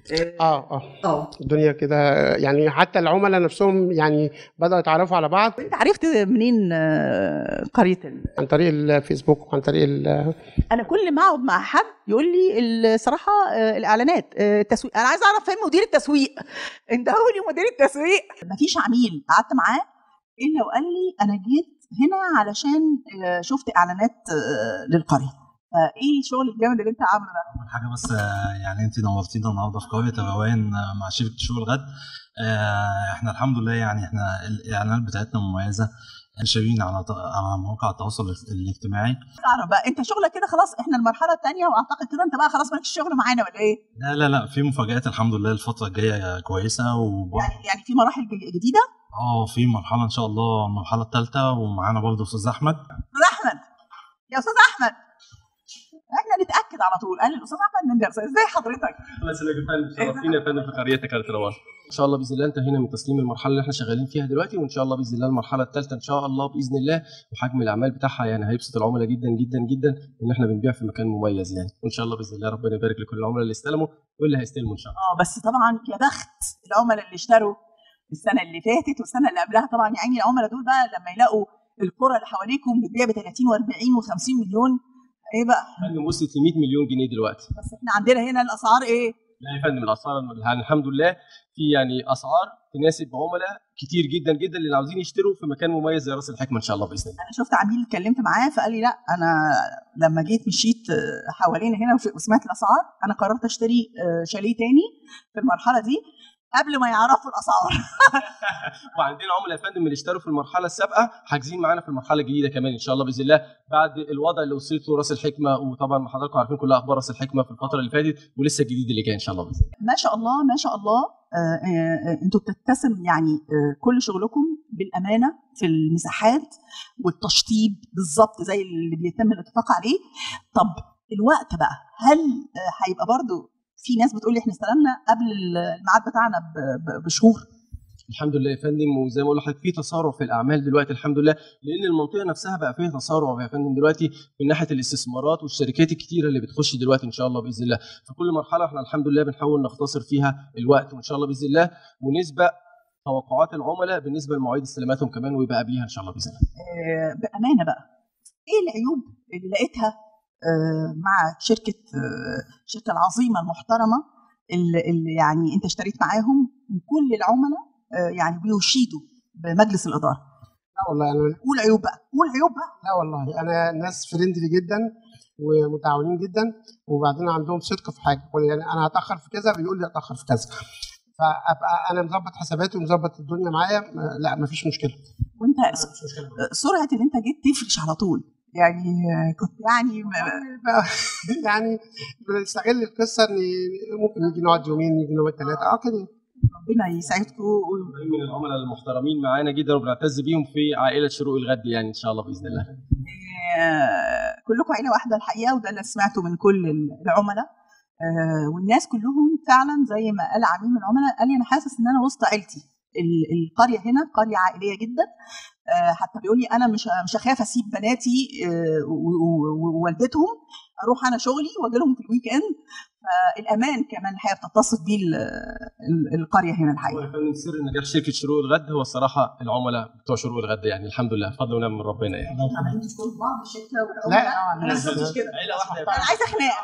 اه اه اه الدنيا كده يعني حتى العملاء نفسهم يعني بدأوا يتعرفوا على بعض انت عرفت منين آه، قريه ال... عن طريق الفيسبوك وعن طريق ال- انا كل ما اقعد مع حد يقول لي الصراحه آه، الاعلانات آه، التسويق انا عايزه اعرف فين مدير التسويق انت هو لي مدير التسويق مفيش عميل قعدت معاه الا وقال لي انا جيت هنا علشان آه، شفت اعلانات آه، للقريه فايه الشغل الجامد اللي انت عامله ده اول حاجه بس آه، يعني انت نورتينا النهارده في قريه الروان آه، مع شركه شغل الغد آه، احنا الحمد لله يعني احنا الاعلانات بتاعتنا مميزه ناشرين على ط- على مواقع التواصل الاجتماعي تعرف بقى انت شغلك كده خلاص احنا المرحله الثانيه واعتقد كده انت بقى خلاص مالكش شغل معانا ولا ايه؟ لا لا لا في مفاجآت الحمد لله الفتره الجايه كويسه و يعني في مراحل ج- جديده اه في مرحله ان شاء الله المرحله الثالثه ومعانا برضه استاذ احمد استاذ احمد يا استاذ احمد احنا نتاكد على طول قال الاستاذ احمد من درس ازاي حضرتك؟ الله يسلمك يا فندم شرفتينا يا فندم في قريتك يا روان ان شاء الله باذن الله انتهينا من تسليم المرحله اللي احنا شغالين فيها دلوقتي وان شاء الله باذن الله المرحله الثالثه ان شاء الله باذن الله وحجم الاعمال بتاعها يعني هيبسط العملاء جدا جدا جدا ان احنا بنبيع في مكان مميز يعني وان شاء الله باذن الله ربنا يبارك لكل العملاء اللي استلموا واللي هيستلموا ان شاء الله اه بس طبعا يا بخت العملاء اللي اشتروا السنه اللي فاتت والسنه اللي قبلها طبعا يا عيني العملاء دول بقى لما يلاقوا القرى اللي حواليكم بتبيع ب 30 و40 و50 مليون ايه بقى؟ فندم وصلت ل 100 مليون جنيه دلوقتي بس احنا عندنا هنا الاسعار ايه؟ لا يا فندم الاسعار يعني الحمد لله في يعني اسعار تناسب عملاء كتير جدا جدا اللي عاوزين يشتروا في مكان مميز زي راس الحكمه ان شاء الله باذن الله انا شفت عميل اتكلمت معاه فقال لي لا انا لما جيت مشيت آه، حوالين هنا وش- وسمعت الاسعار انا قررت اشتري آه، شاليه تاني في المرحله دي قبل ما يعرفوا الاسعار وعندنا عملاء يا فندم اللي اشتروا في المرحله السابقه حاجزين معانا في المرحله الجديده كمان ان شاء الله باذن الله بعد الوضع اللي وصلت له راس الحكمه وطبعا حضراتكم عارفين كل اخبار راس الحكمه في الفتره اللي فاتت ولسه الجديد اللي جاي ان شاء الله باذن الله ما شاء الله ما شاء الله آه، آه، آه، انتوا بتتسم يعني آه، كل شغلكم بالامانه في المساحات والتشطيب بالظبط زي اللي بيتم الاتفاق عليه طب الوقت بقى هل آه، هيبقى برضو في ناس بتقول لي احنا استلمنا قبل الميعاد بتاعنا ب- ب- بشهور الحمد لله يا فندم وزي ما بقول لحضرتك في تسارع في الاعمال دلوقتي الحمد لله لان المنطقه نفسها بقى فيها تسارع يا فندم دلوقتي من ناحيه الاستثمارات والشركات الكتيره اللي بتخش دلوقتي ان شاء الله باذن الله فكل مرحله احنا الحمد لله بنحاول نختصر فيها الوقت وان شاء الله باذن الله ونسبق توقعات العملاء بالنسبه لمواعيد استلاماتهم كمان ويبقى قبليها ان شاء الله باذن الله آه، بامانه بقى ايه العيوب اللي لقيتها آه، مع شركه آه، الشركه العظيمه المحترمه اللي اللي يعني انت اشتريت معاهم وكل العملاء آه، يعني بيشيدوا بمجلس الاداره لا والله انا قول عيوب بقى قول عيوب بقى لا والله انا ناس فريندلي جدا ومتعاونين جدا وبعدين عندهم صدق في حاجه يعني انا هتاخر في كذا بيقول لي اتاخر في كذا فابقى انا مظبط حساباتي ومظبط الدنيا معايا ما- لا مفيش مشكله وانت س- سرعه ان انت جيت تفرش على طول يعني آه، كنت يعني م- يعني بنستغل القصه ان ممكن نيجي نقعد يومين نيجي نقعد ثلاثه اه كده ربنا يسعدكم من العملاء المحترمين معانا جدا وبنعتز بيهم في عائله شروق الغد يعني ان شاء الله باذن الله آه، كلكم عيله واحده الحقيقه وده اللي سمعته من كل العملاء آه، والناس كلهم فعلا زي ما قال عميل من العملاء قال لي انا حاسس ان انا وسط عيلتي ال- القريه هنا قريه عائليه جدا آه، حتى بيقول لي انا مش مش هخاف اسيب بناتي آه، و- و- ووالدتهم اروح انا شغلي واجي لهم في الويك اند فالامان كمان الحقيقه بتتصف بيه ال- ال- القريه هنا الحقيقه يا فندم سر نجاح شركه شروق الغد هو الصراحه العملاء بتوع شروق الغد يعني الحمد لله بفضل ونعم من ربنا يعني عمالين تشكروا بعض الشركه لا والعملاء الناس أنا مش كده عيله واحده انا عايزه خناقه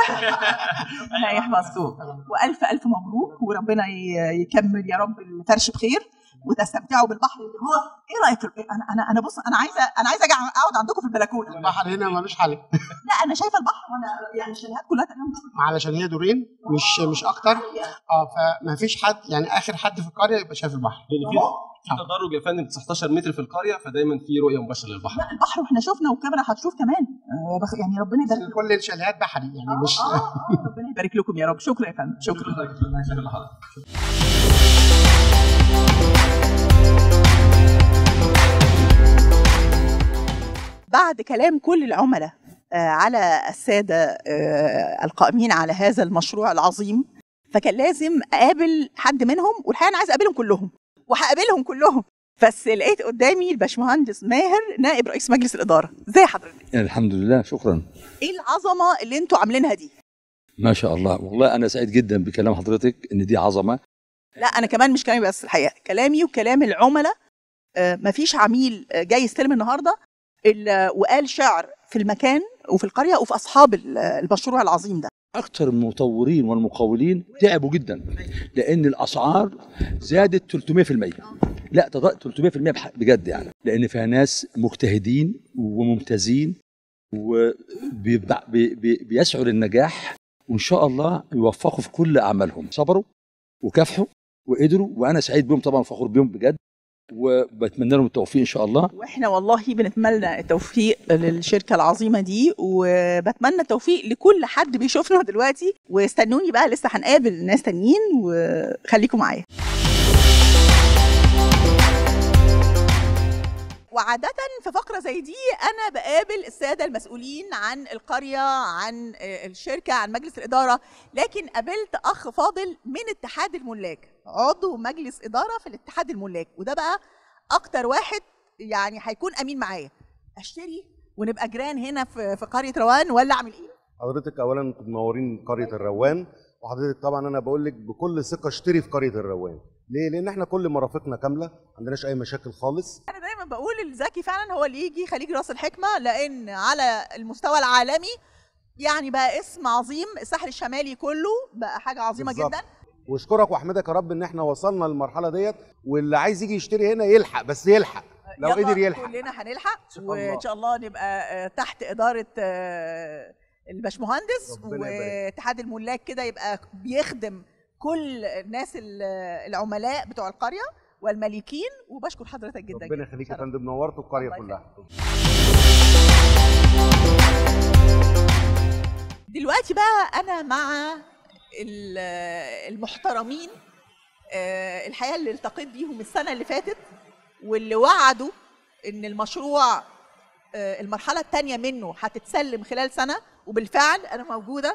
ربنا يحفظكم والف الف مبروك وربنا ي- يكمل يا رب الفرش بخير وتستمتعوا بالبحر اللي هو ايه رايك في انا انا انا بص انا عايزه انا عايزه أجي اقعد عندكم في البلكونه البحر هنا ملوش حل لا انا شايفه البحر وانا يعني الشاليهات كلها تقريبا علشان هي دورين مش مش اكتر اه فما فيش حد يعني اخر حد في القريه يبقى شايف البحر لان في في تدرج يا فندم 19 متر في القريه فدايما في رؤيه مباشره للبحر لا البحر واحنا شفنا والكاميرا هتشوف كمان آه، بخ- يعني ربنا يبارك لكم كل الشاليهات بحري يعني مش ربنا يبارك لكم يا رب شكرا يا فندم شكرا بعد كلام كل العملاء آه، على السادة آه، القائمين على هذا المشروع العظيم فكان لازم أقابل حد منهم والحقيقة أنا عايز أقابلهم كلهم وهقابلهم كلهم بس لقيت قدامي الباشمهندس ماهر نائب رئيس مجلس الإدارة ازي حضرتك الحمد لله شكرا ايه العظمة اللي انتوا عاملينها دي ما شاء الله والله انا سعيد جدا بكلام حضرتك ان دي عظمه لا انا كمان مش كلامي بس الحقيقه كلامي وكلام العملاء آه، مفيش عميل آه، جاي يستلم النهارده الا وقال شعر في المكان وفي القريه وفي اصحاب ال- المشروع العظيم ده اكثر المطورين والمقاولين تعبوا جدا لان الاسعار زادت 300% لا تض- 300% بح- بجد يعني لان فيها ناس مجتهدين وممتازين وبيسعوا للنجاح وان شاء الله يوفقوا في كل اعمالهم صبروا وكافحوا وقدروا وانا سعيد بهم طبعا فخور بهم بجد وبتمنى لهم التوفيق ان شاء الله واحنا والله بنتمنى التوفيق للشركه العظيمه دي وبتمنى التوفيق لكل حد بيشوفنا دلوقتي واستنوني بقى لسه هنقابل ناس تانيين وخليكم معايا وعادة في فقرة زي دي أنا بقابل السادة المسؤولين عن القرية عن آه، الشركة عن مجلس الإدارة لكن قابلت أخ فاضل من اتحاد الملاك عضو مجلس إدارة في الاتحاد الملاك وده بقى أكتر واحد يعني هيكون أمين معايا أشتري ونبقى جيران هنا في في قرية روان ولا أعمل إيه؟ حضرتك اولا انتم منورين قريه الروان وحضرتك طبعا انا بقول لك بكل ثقه اشتري في قريه الروان ليه لان احنا كل مرافقنا كامله ما عندناش اي مشاكل خالص أنا دايما بقول الذكي فعلا هو اللي يجي خليج راس الحكمة لأن على المستوى العالمي يعني بقى اسم عظيم الساحل الشمالي كله بقى حاجة عظيمة بالظبط. جدا واشكرك واحمدك يا رب ان احنا وصلنا للمرحله ديت واللي عايز يجي يشتري هنا يلحق بس يلحق لو يلا قدر يلحق كلنا هنلحق شاء الله. وان شاء الله نبقى آه، تحت اداره آه، الباشمهندس ربنا يبارك. واتحاد الملاك كده يبقى بيخدم كل الناس ال- العملاء بتوع القريه والمالكين وبشكر حضرتك جدا ربنا يخليك يا فندم نورت القريه كلها دلوقتي بقى انا مع ال- المحترمين آه، الحقيقه اللي التقيت بيهم السنه اللي فاتت واللي وعدوا ان المشروع آه، المرحله الثانيه منه هتتسلم خلال سنه وبالفعل انا موجوده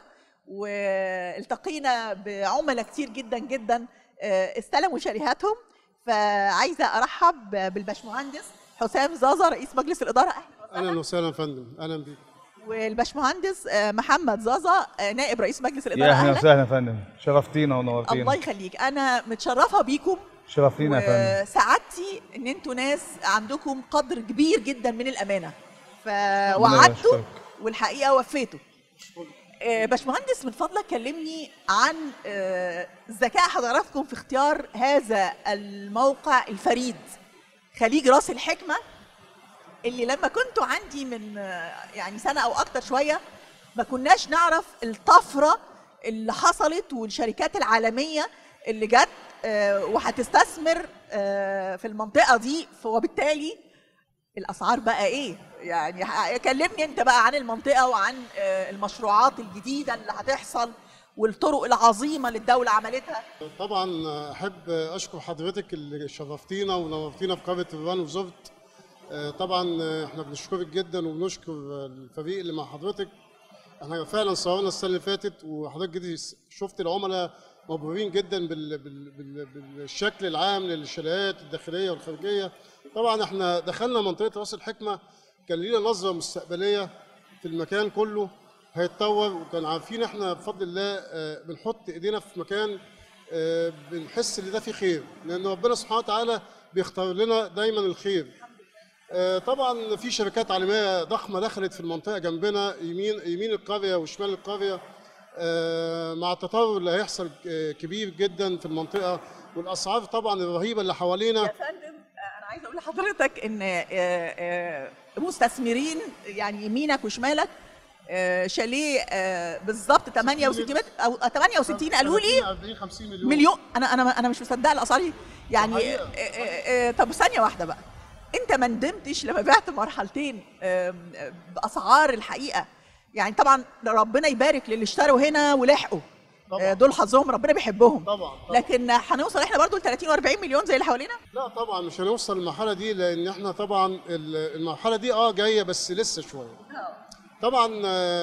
والتقينا بعملاء كتير جدا جدا آه، استلموا شاليهاتهم فعايزه ارحب بالباشمهندس حسام زازا رئيس مجلس الاداره أهلاً اهلا وسهلا يا فندم اهلا بيك والباشمهندس آه، محمد زازا آه، نائب رئيس مجلس الاداره يا اهلا أهلاً. وسهلا يا فندم شرفتينا ونورتينا الله يخليك انا متشرفه بيكم شرفتينا يا فندم وسعادتي ان انتوا ناس عندكم قدر كبير جدا من الامانه ربنا فوعدتوا يشكرك. والحقيقه وفيتوا آه، باشمهندس من فضلك كلمني عن آه، ذكاء حضراتكم في اختيار هذا الموقع الفريد خليج راس الحكمه اللي لما كنتوا عندي من آه، يعني سنه او اكتر شويه ما كناش نعرف الطفره اللي حصلت والشركات العالميه اللي جت آه، وهتستثمر آه، في المنطقه دي وبالتالي الاسعار بقى ايه يعني ح- كلمني انت بقى عن المنطقه وعن آه، المشروعات الجديده اللي هتحصل والطرق العظيمه اللي الدوله عملتها طبعا احب اشكر حضرتك اللي شرفتينا ونورتينا في قريه الران وزرت آه، طبعا احنا بنشكرك جدا وبنشكر الفريق اللي مع حضرتك احنا فعلا صورنا السنه اللي فاتت وحضرتك جدي شفت العملاء مبهورين جدا بال... بال... بال... بالشكل العام للشاليهات الداخليه والخارجيه طبعا احنا دخلنا منطقه راس الحكمه كان لينا نظره مستقبليه في المكان كله هيتطور وكان عارفين احنا بفضل الله آه، بنحط ايدينا في مكان آه، بنحس ان ده فيه خير لان ربنا سبحانه وتعالى بيختار لنا دايما الخير آه، طبعا في شركات عالميه ضخمه دخلت في المنطقه جنبنا يمين يمين القريه وشمال القريه آه، مع التطور اللي هيحصل آه، كبير جدا في المنطقه والاسعار طبعا الرهيبه اللي حوالينا يا فندم انا عايزه اقول لحضرتك ان آه، آه، مستثمرين يعني يمينك وشمالك آه، شاليه آه، بالظبط 68 متر او 68 قالوا لي 40 50 مليون مليون انا انا انا مش مصدقه الاسعار دي يعني آه، آه، آه، طب ثانيه واحده بقى انت ما ندمتش لما بعت مرحلتين آم، آه، باسعار الحقيقه يعني طبعا ربنا يبارك للي اشتروا هنا ولحقوا آه، دول حظهم ربنا بيحبهم طبعا لكن هنوصل احنا برضو ل 30 و40 مليون زي اللي حوالينا لا طبعا مش هنوصل للمرحله دي لان احنا طبعا ال- المرحله دي اه جايه بس لسه شويه طبعا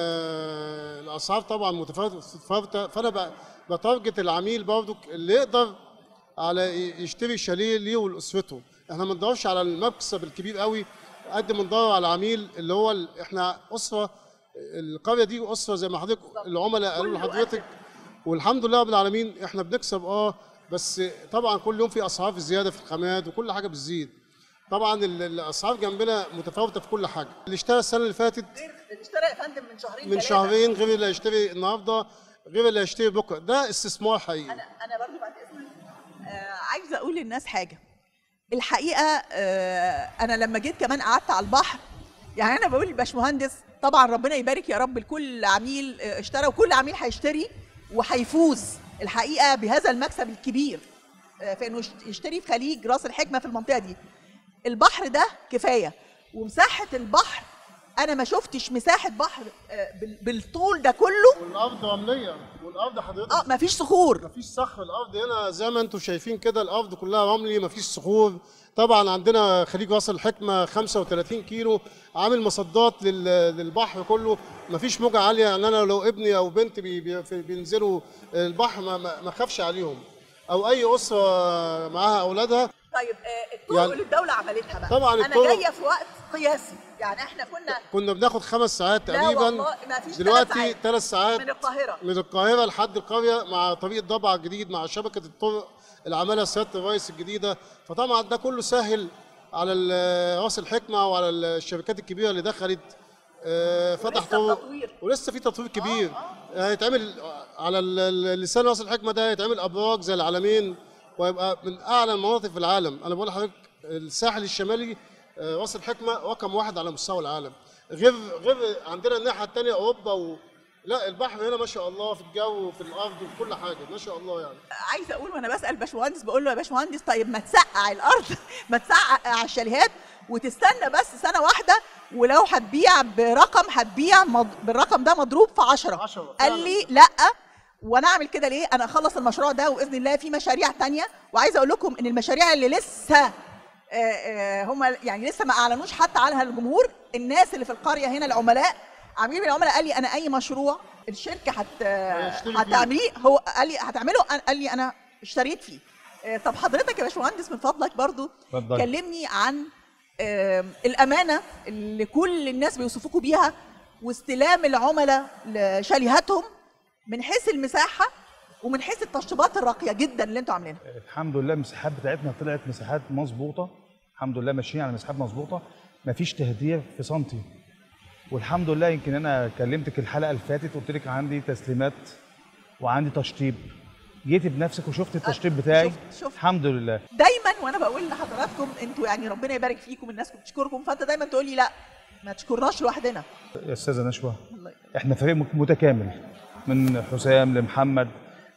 آه، الاسعار طبعا متفاوته فانا ب- بتارجت العميل برضك اللي يقدر على ي- يشتري شاليه ليه ولاسرته احنا ما بندورش على المكسب الكبير قوي قد ما ندور على العميل اللي هو ال- احنا اسره القريه دي اسره زي ما حضرتك العملاء قالوا لحضرتك والحمد لله رب العالمين احنا بنكسب اه بس طبعا كل يوم في اسعار في زياده في الخامات وكل حاجه بتزيد طبعا ال- الاسعار جنبنا متفاوته في كل حاجه اللي اشترى السنه اللي فاتت اشترى يا فندم من شهرين من ثلاثة. شهرين غير اللي هيشتري النهارده غير اللي هيشتري بكره ده استثمار حقيقي انا انا برضو بعد اذنك آه عايزه اقول للناس حاجه الحقيقه آه انا لما جيت كمان قعدت على البحر يعني انا بقول للباشمهندس طبعا ربنا يبارك يا رب لكل عميل آه، اشترى وكل عميل هيشتري وهيفوز الحقيقه بهذا المكسب الكبير آه، في انه يشت- يشتري في خليج راس الحكمه في المنطقه دي البحر ده كفايه ومساحه البحر انا ما شفتش مساحه بحر آه، بال- بالطول ده كله والارض رمليه والارض حضرتك اه مفيش صخور مفيش صخر الارض هنا زي ما انتم شايفين كده الارض كلها رملي مفيش صخور طبعا عندنا خليج راس الحكمه 35 كيلو عامل مصدات لل- للبحر كله مفيش موجه عاليه يعني انا لو ابني او بنتي بي- بي- في- بينزلوا البحر ما- ما ما اخافش عليهم او اي اسره معاها اولادها طيب آه، الطرق يعني- اللي الدوله عملتها بقى طبعاً انا الطرق- جايه في وقت قياسي يعني احنا كنا كنا بناخد خمس ساعات لا تقريبا والله ما فيش دلوقتي ثلاث ساعات من القاهره من القاهرة لحد القرية مع طريق الضبع الجديد مع شبكة الطرق اللي عملها سيادة الرئيس الجديدة فطبعا ده كله سهل على ال- راس الحكمة وعلى الشركات الكبيرة اللي دخلت آه، فتح طرق ولسه في تطوير كبير هيتعمل على ال- ال- لسان راس الحكمة ده هيتعمل أبراج زي العلمين ويبقى من أعلى المناطق في العالم أنا بقول لحضرتك الساحل الشمالي آه، راس الحكمة رقم واحد على مستوى العالم غير غير عندنا الناحية التانية أوروبا و لا البحر هنا ما شاء الله في الجو وفي الارض وفي كل حاجه ما شاء الله يعني عايزه اقول وانا بسال باشمهندس بقول له يا باشمهندس طيب ما تسقع الارض ما تسقع على الشاليهات وتستنى بس سنه واحده ولو هتبيع برقم هتبيع مض... بالرقم ده مضروب في 10 قال لي لا وانا اعمل كده ليه انا اخلص المشروع ده وباذن الله في مشاريع تانية وعايزه اقول لكم ان المشاريع اللي لسه هم يعني لسه ما اعلنوش حتى عنها الجمهور الناس اللي في القريه هنا العملاء عميل من العملاء قال لي انا اي مشروع الشركه هت هيشتري فيه. هتعمليه هو قال لي هتعمله أنا- قال لي انا اشتريت فيه آه، طب حضرتك يا باشمهندس من فضلك برضو اتفضل. كلمني عن آم، الامانه اللي كل الناس بيوصفوكوا بيها واستلام العملاء لشاليهاتهم من حيث المساحه ومن حيث التشطيبات الراقيه جدا اللي انتوا عاملينها الحمد لله المساحات بتاعتنا طلعت مساحات مظبوطه الحمد لله ماشيين على مساحات مظبوطه مفيش تهدير في سنتي والحمد لله يمكن انا كلمتك الحلقه اللي فاتت قلت لك عندي تسليمات وعندي تشطيب جيتي بنفسك وشفت التشطيب بتاعي شفت- شفت. الحمد لله دايما وانا بقول لحضراتكم انتوا يعني ربنا يبارك فيكم الناس بتشكركم فانت دايما تقول لي لا ما تشكرناش لوحدنا يا استاذه نشوى احنا فريق متكامل من حسام لمحمد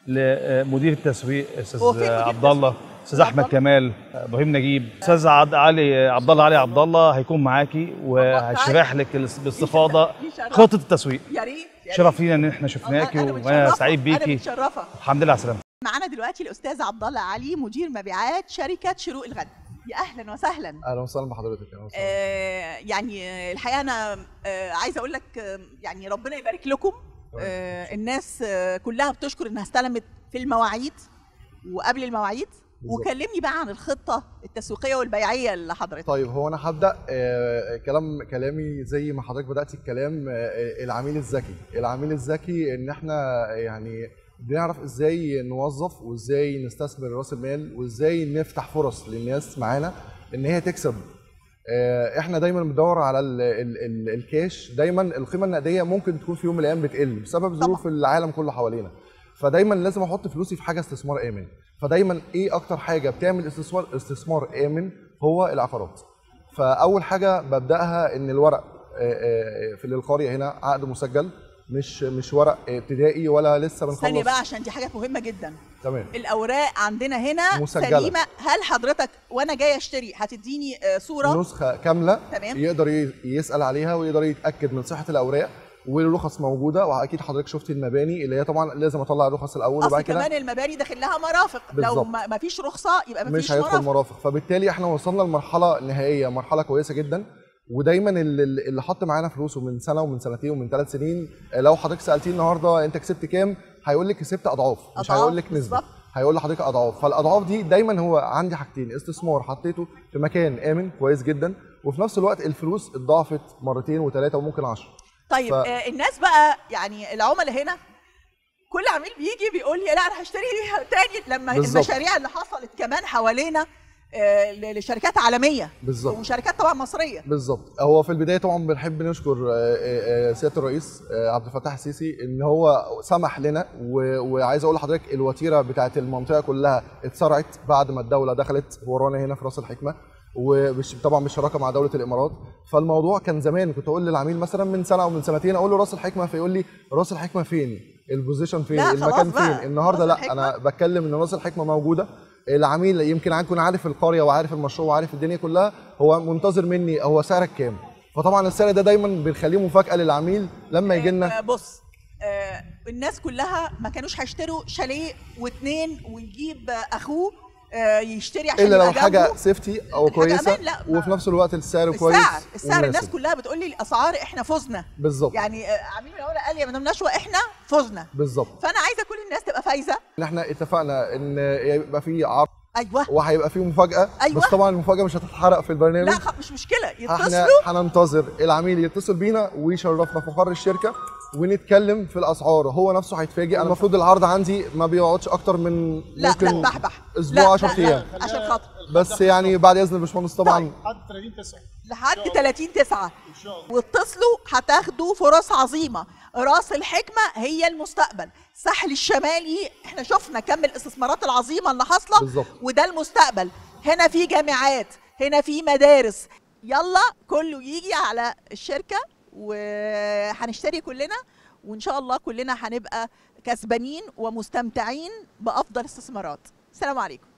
لمدير التسويق هو استاذ فين مدير عبد الله استاذ احمد كمال ابراهيم نجيب استاذ عبد علي عبد الله علي عبد الله هيكون معاكي وهيشرح لك الاس- باستفاضه يشرف. خطه التسويق يا ريت يا ريت. شرف لينا ان احنا شفناكي أنا وانا متشرفة، سعيد انا بيكي متشرفه الحمد لله على السلامه معانا دلوقتي الاستاذ عبد الله علي مدير مبيعات شركه شروق الغد يا اهلا وسهلا اهلا وسهلا بحضرتك اهلا وسهلا آه يعني آه، الحقيقه انا آه عايزه اقول لك آه يعني ربنا يبارك لكم آه الناس آه كلها بتشكر انها استلمت في المواعيد وقبل المواعيد بالظبط. وكلمني بقى عن الخطه التسويقيه والبيعيه لحضرتك طيب هو انا هبدا آه، كلام كلامي زي ما حضرتك بدات الكلام آه، العميل الذكي العميل الذكي ان احنا يعني بنعرف ازاي نوظف وازاي نستثمر راس المال وازاي نفتح فرص للناس معانا ان هي تكسب آه، احنا دايما بندور على ال ال ال الكاش دايما القيمه النقديه ممكن تكون في يوم من الايام بتقل بسبب ظروف العالم كله حوالينا فدايما لازم احط فلوسي في حاجه استثمار امن فدايما ايه اكتر حاجه بتعمل استثمار استثمار امن هو العقارات فاول حاجه ببداها ان الورق آه، آه، في القريه هنا عقد مسجل مش مش ورق ابتدائي ولا لسه بنخلص ثانيه بقى عشان دي حاجه مهمه جدا تمام الاوراق عندنا هنا مسجلة. سليمه هل حضرتك وانا جاي اشتري هتديني آه، صوره نسخه كامله تمام. يقدر ي- يسال عليها ويقدر يتاكد من صحه الاوراق والرخص موجوده واكيد حضرتك شفتي المباني اللي هي طبعا لازم اطلع الرخص الاول اصل وبعد كده كمان المباني داخل لها مرافق لو بالظبط. ما ما فيش رخصه يبقى ما مش فيش هيدخل مرافق مرافق فبالتالي احنا وصلنا لمرحله نهائيه مرحله كويسه جدا ودايما اللي, اللي حط معانا فلوسه من سنه ومن سنتين ومن ثلاث سنين لو حضرتك سالتيه النهارده انت كسبت كام هيقول لك كسبت اضعاف مش أضعاف، هيقول لك نسبه هيقول لحضرتك اضعاف فالاضعاف دي دايما هو عندي حاجتين استثمار حطيته في مكان امن كويس جدا وفي نفس الوقت الفلوس اتضاعفت مرتين وثلاثه وممكن 10 طيب ف- آه الناس بقى يعني العملاء هنا كل عميل بيجي بيقول لي لا انا هشتري تاني لما بالظبط. المشاريع اللي حصلت كمان حوالينا آه ل- لشركات عالميه بالظبط وشركات طبعا مصريه بالظبط هو في البدايه طبعا بنحب نشكر آه، آه، آه، سياده الرئيس آه، عبد الفتاح السيسي ان هو سمح لنا و- وعايز اقول لحضرتك الوتيره بتاعت المنطقه كلها اتسرعت بعد ما الدوله دخلت ورانا هنا في راس الحكمه وطبعا بالشراكه مع دوله الامارات فالموضوع كان زمان كنت اقول للعميل مثلا من سنه او من سنتين اقول له راس الحكمه فيقول لي راس الحكمه فين البوزيشن فين لا، خلاص المكان بقى. فين النهارده راس لا انا بتكلم ان راس الحكمه موجوده العميل يمكن يكون عارف القريه وعارف المشروع وعارف الدنيا كلها هو منتظر مني هو سعرك كام فطبعا السعر ده دايما بنخليه مفاجاه للعميل لما يجي لنا آه بص آه الناس كلها ما كانوش هيشتروا شاليه واثنين ويجيب آه، اخوه آه يشتري عشان الا لو يبقى حاجه جنبه. سيفتي او كويسه أمان، لا، وفي نفس الوقت السعر كويس السعر السعر الناس ومناسب. كلها بتقول لي الاسعار احنا فزنا بالظبط يعني آه، عميل من الاول قال لي يا مدام نشوى احنا فزنا بالظبط فانا عايزه كل الناس تبقى فايزه ان احنا اتفقنا ان يبقى في عرض ايوه وهيبقى في مفاجاه أيوة. بس طبعا المفاجاه مش هتتحرق في البرنامج لا خ- مش مشكله احنا يتصلوا هننتظر العميل يتصل بينا ويشرفنا في مقر الشركه ونتكلم في الاسعار هو نفسه هيتفاجئ انا المفروض العرض عندي ما بيقعدش اكتر من لا ممكن لا بحبح اسبوع لا، 10 لا، لا، ايام عشان خاطر بس يعني بعد اذن الباشمهندس طبعا لحد 30 9 لحد 30 9 واتصلوا هتاخدوا فرص عظيمه راس الحكمه هي المستقبل الساحل الشمالي احنا شفنا كم الاستثمارات العظيمه اللي حاصله بالظبط. وده المستقبل هنا في جامعات هنا في مدارس يلا كله يجي على الشركه وهنشتري كلنا وان شاء الله كلنا هنبقى كسبانين ومستمتعين بافضل استثمارات السلام عليكم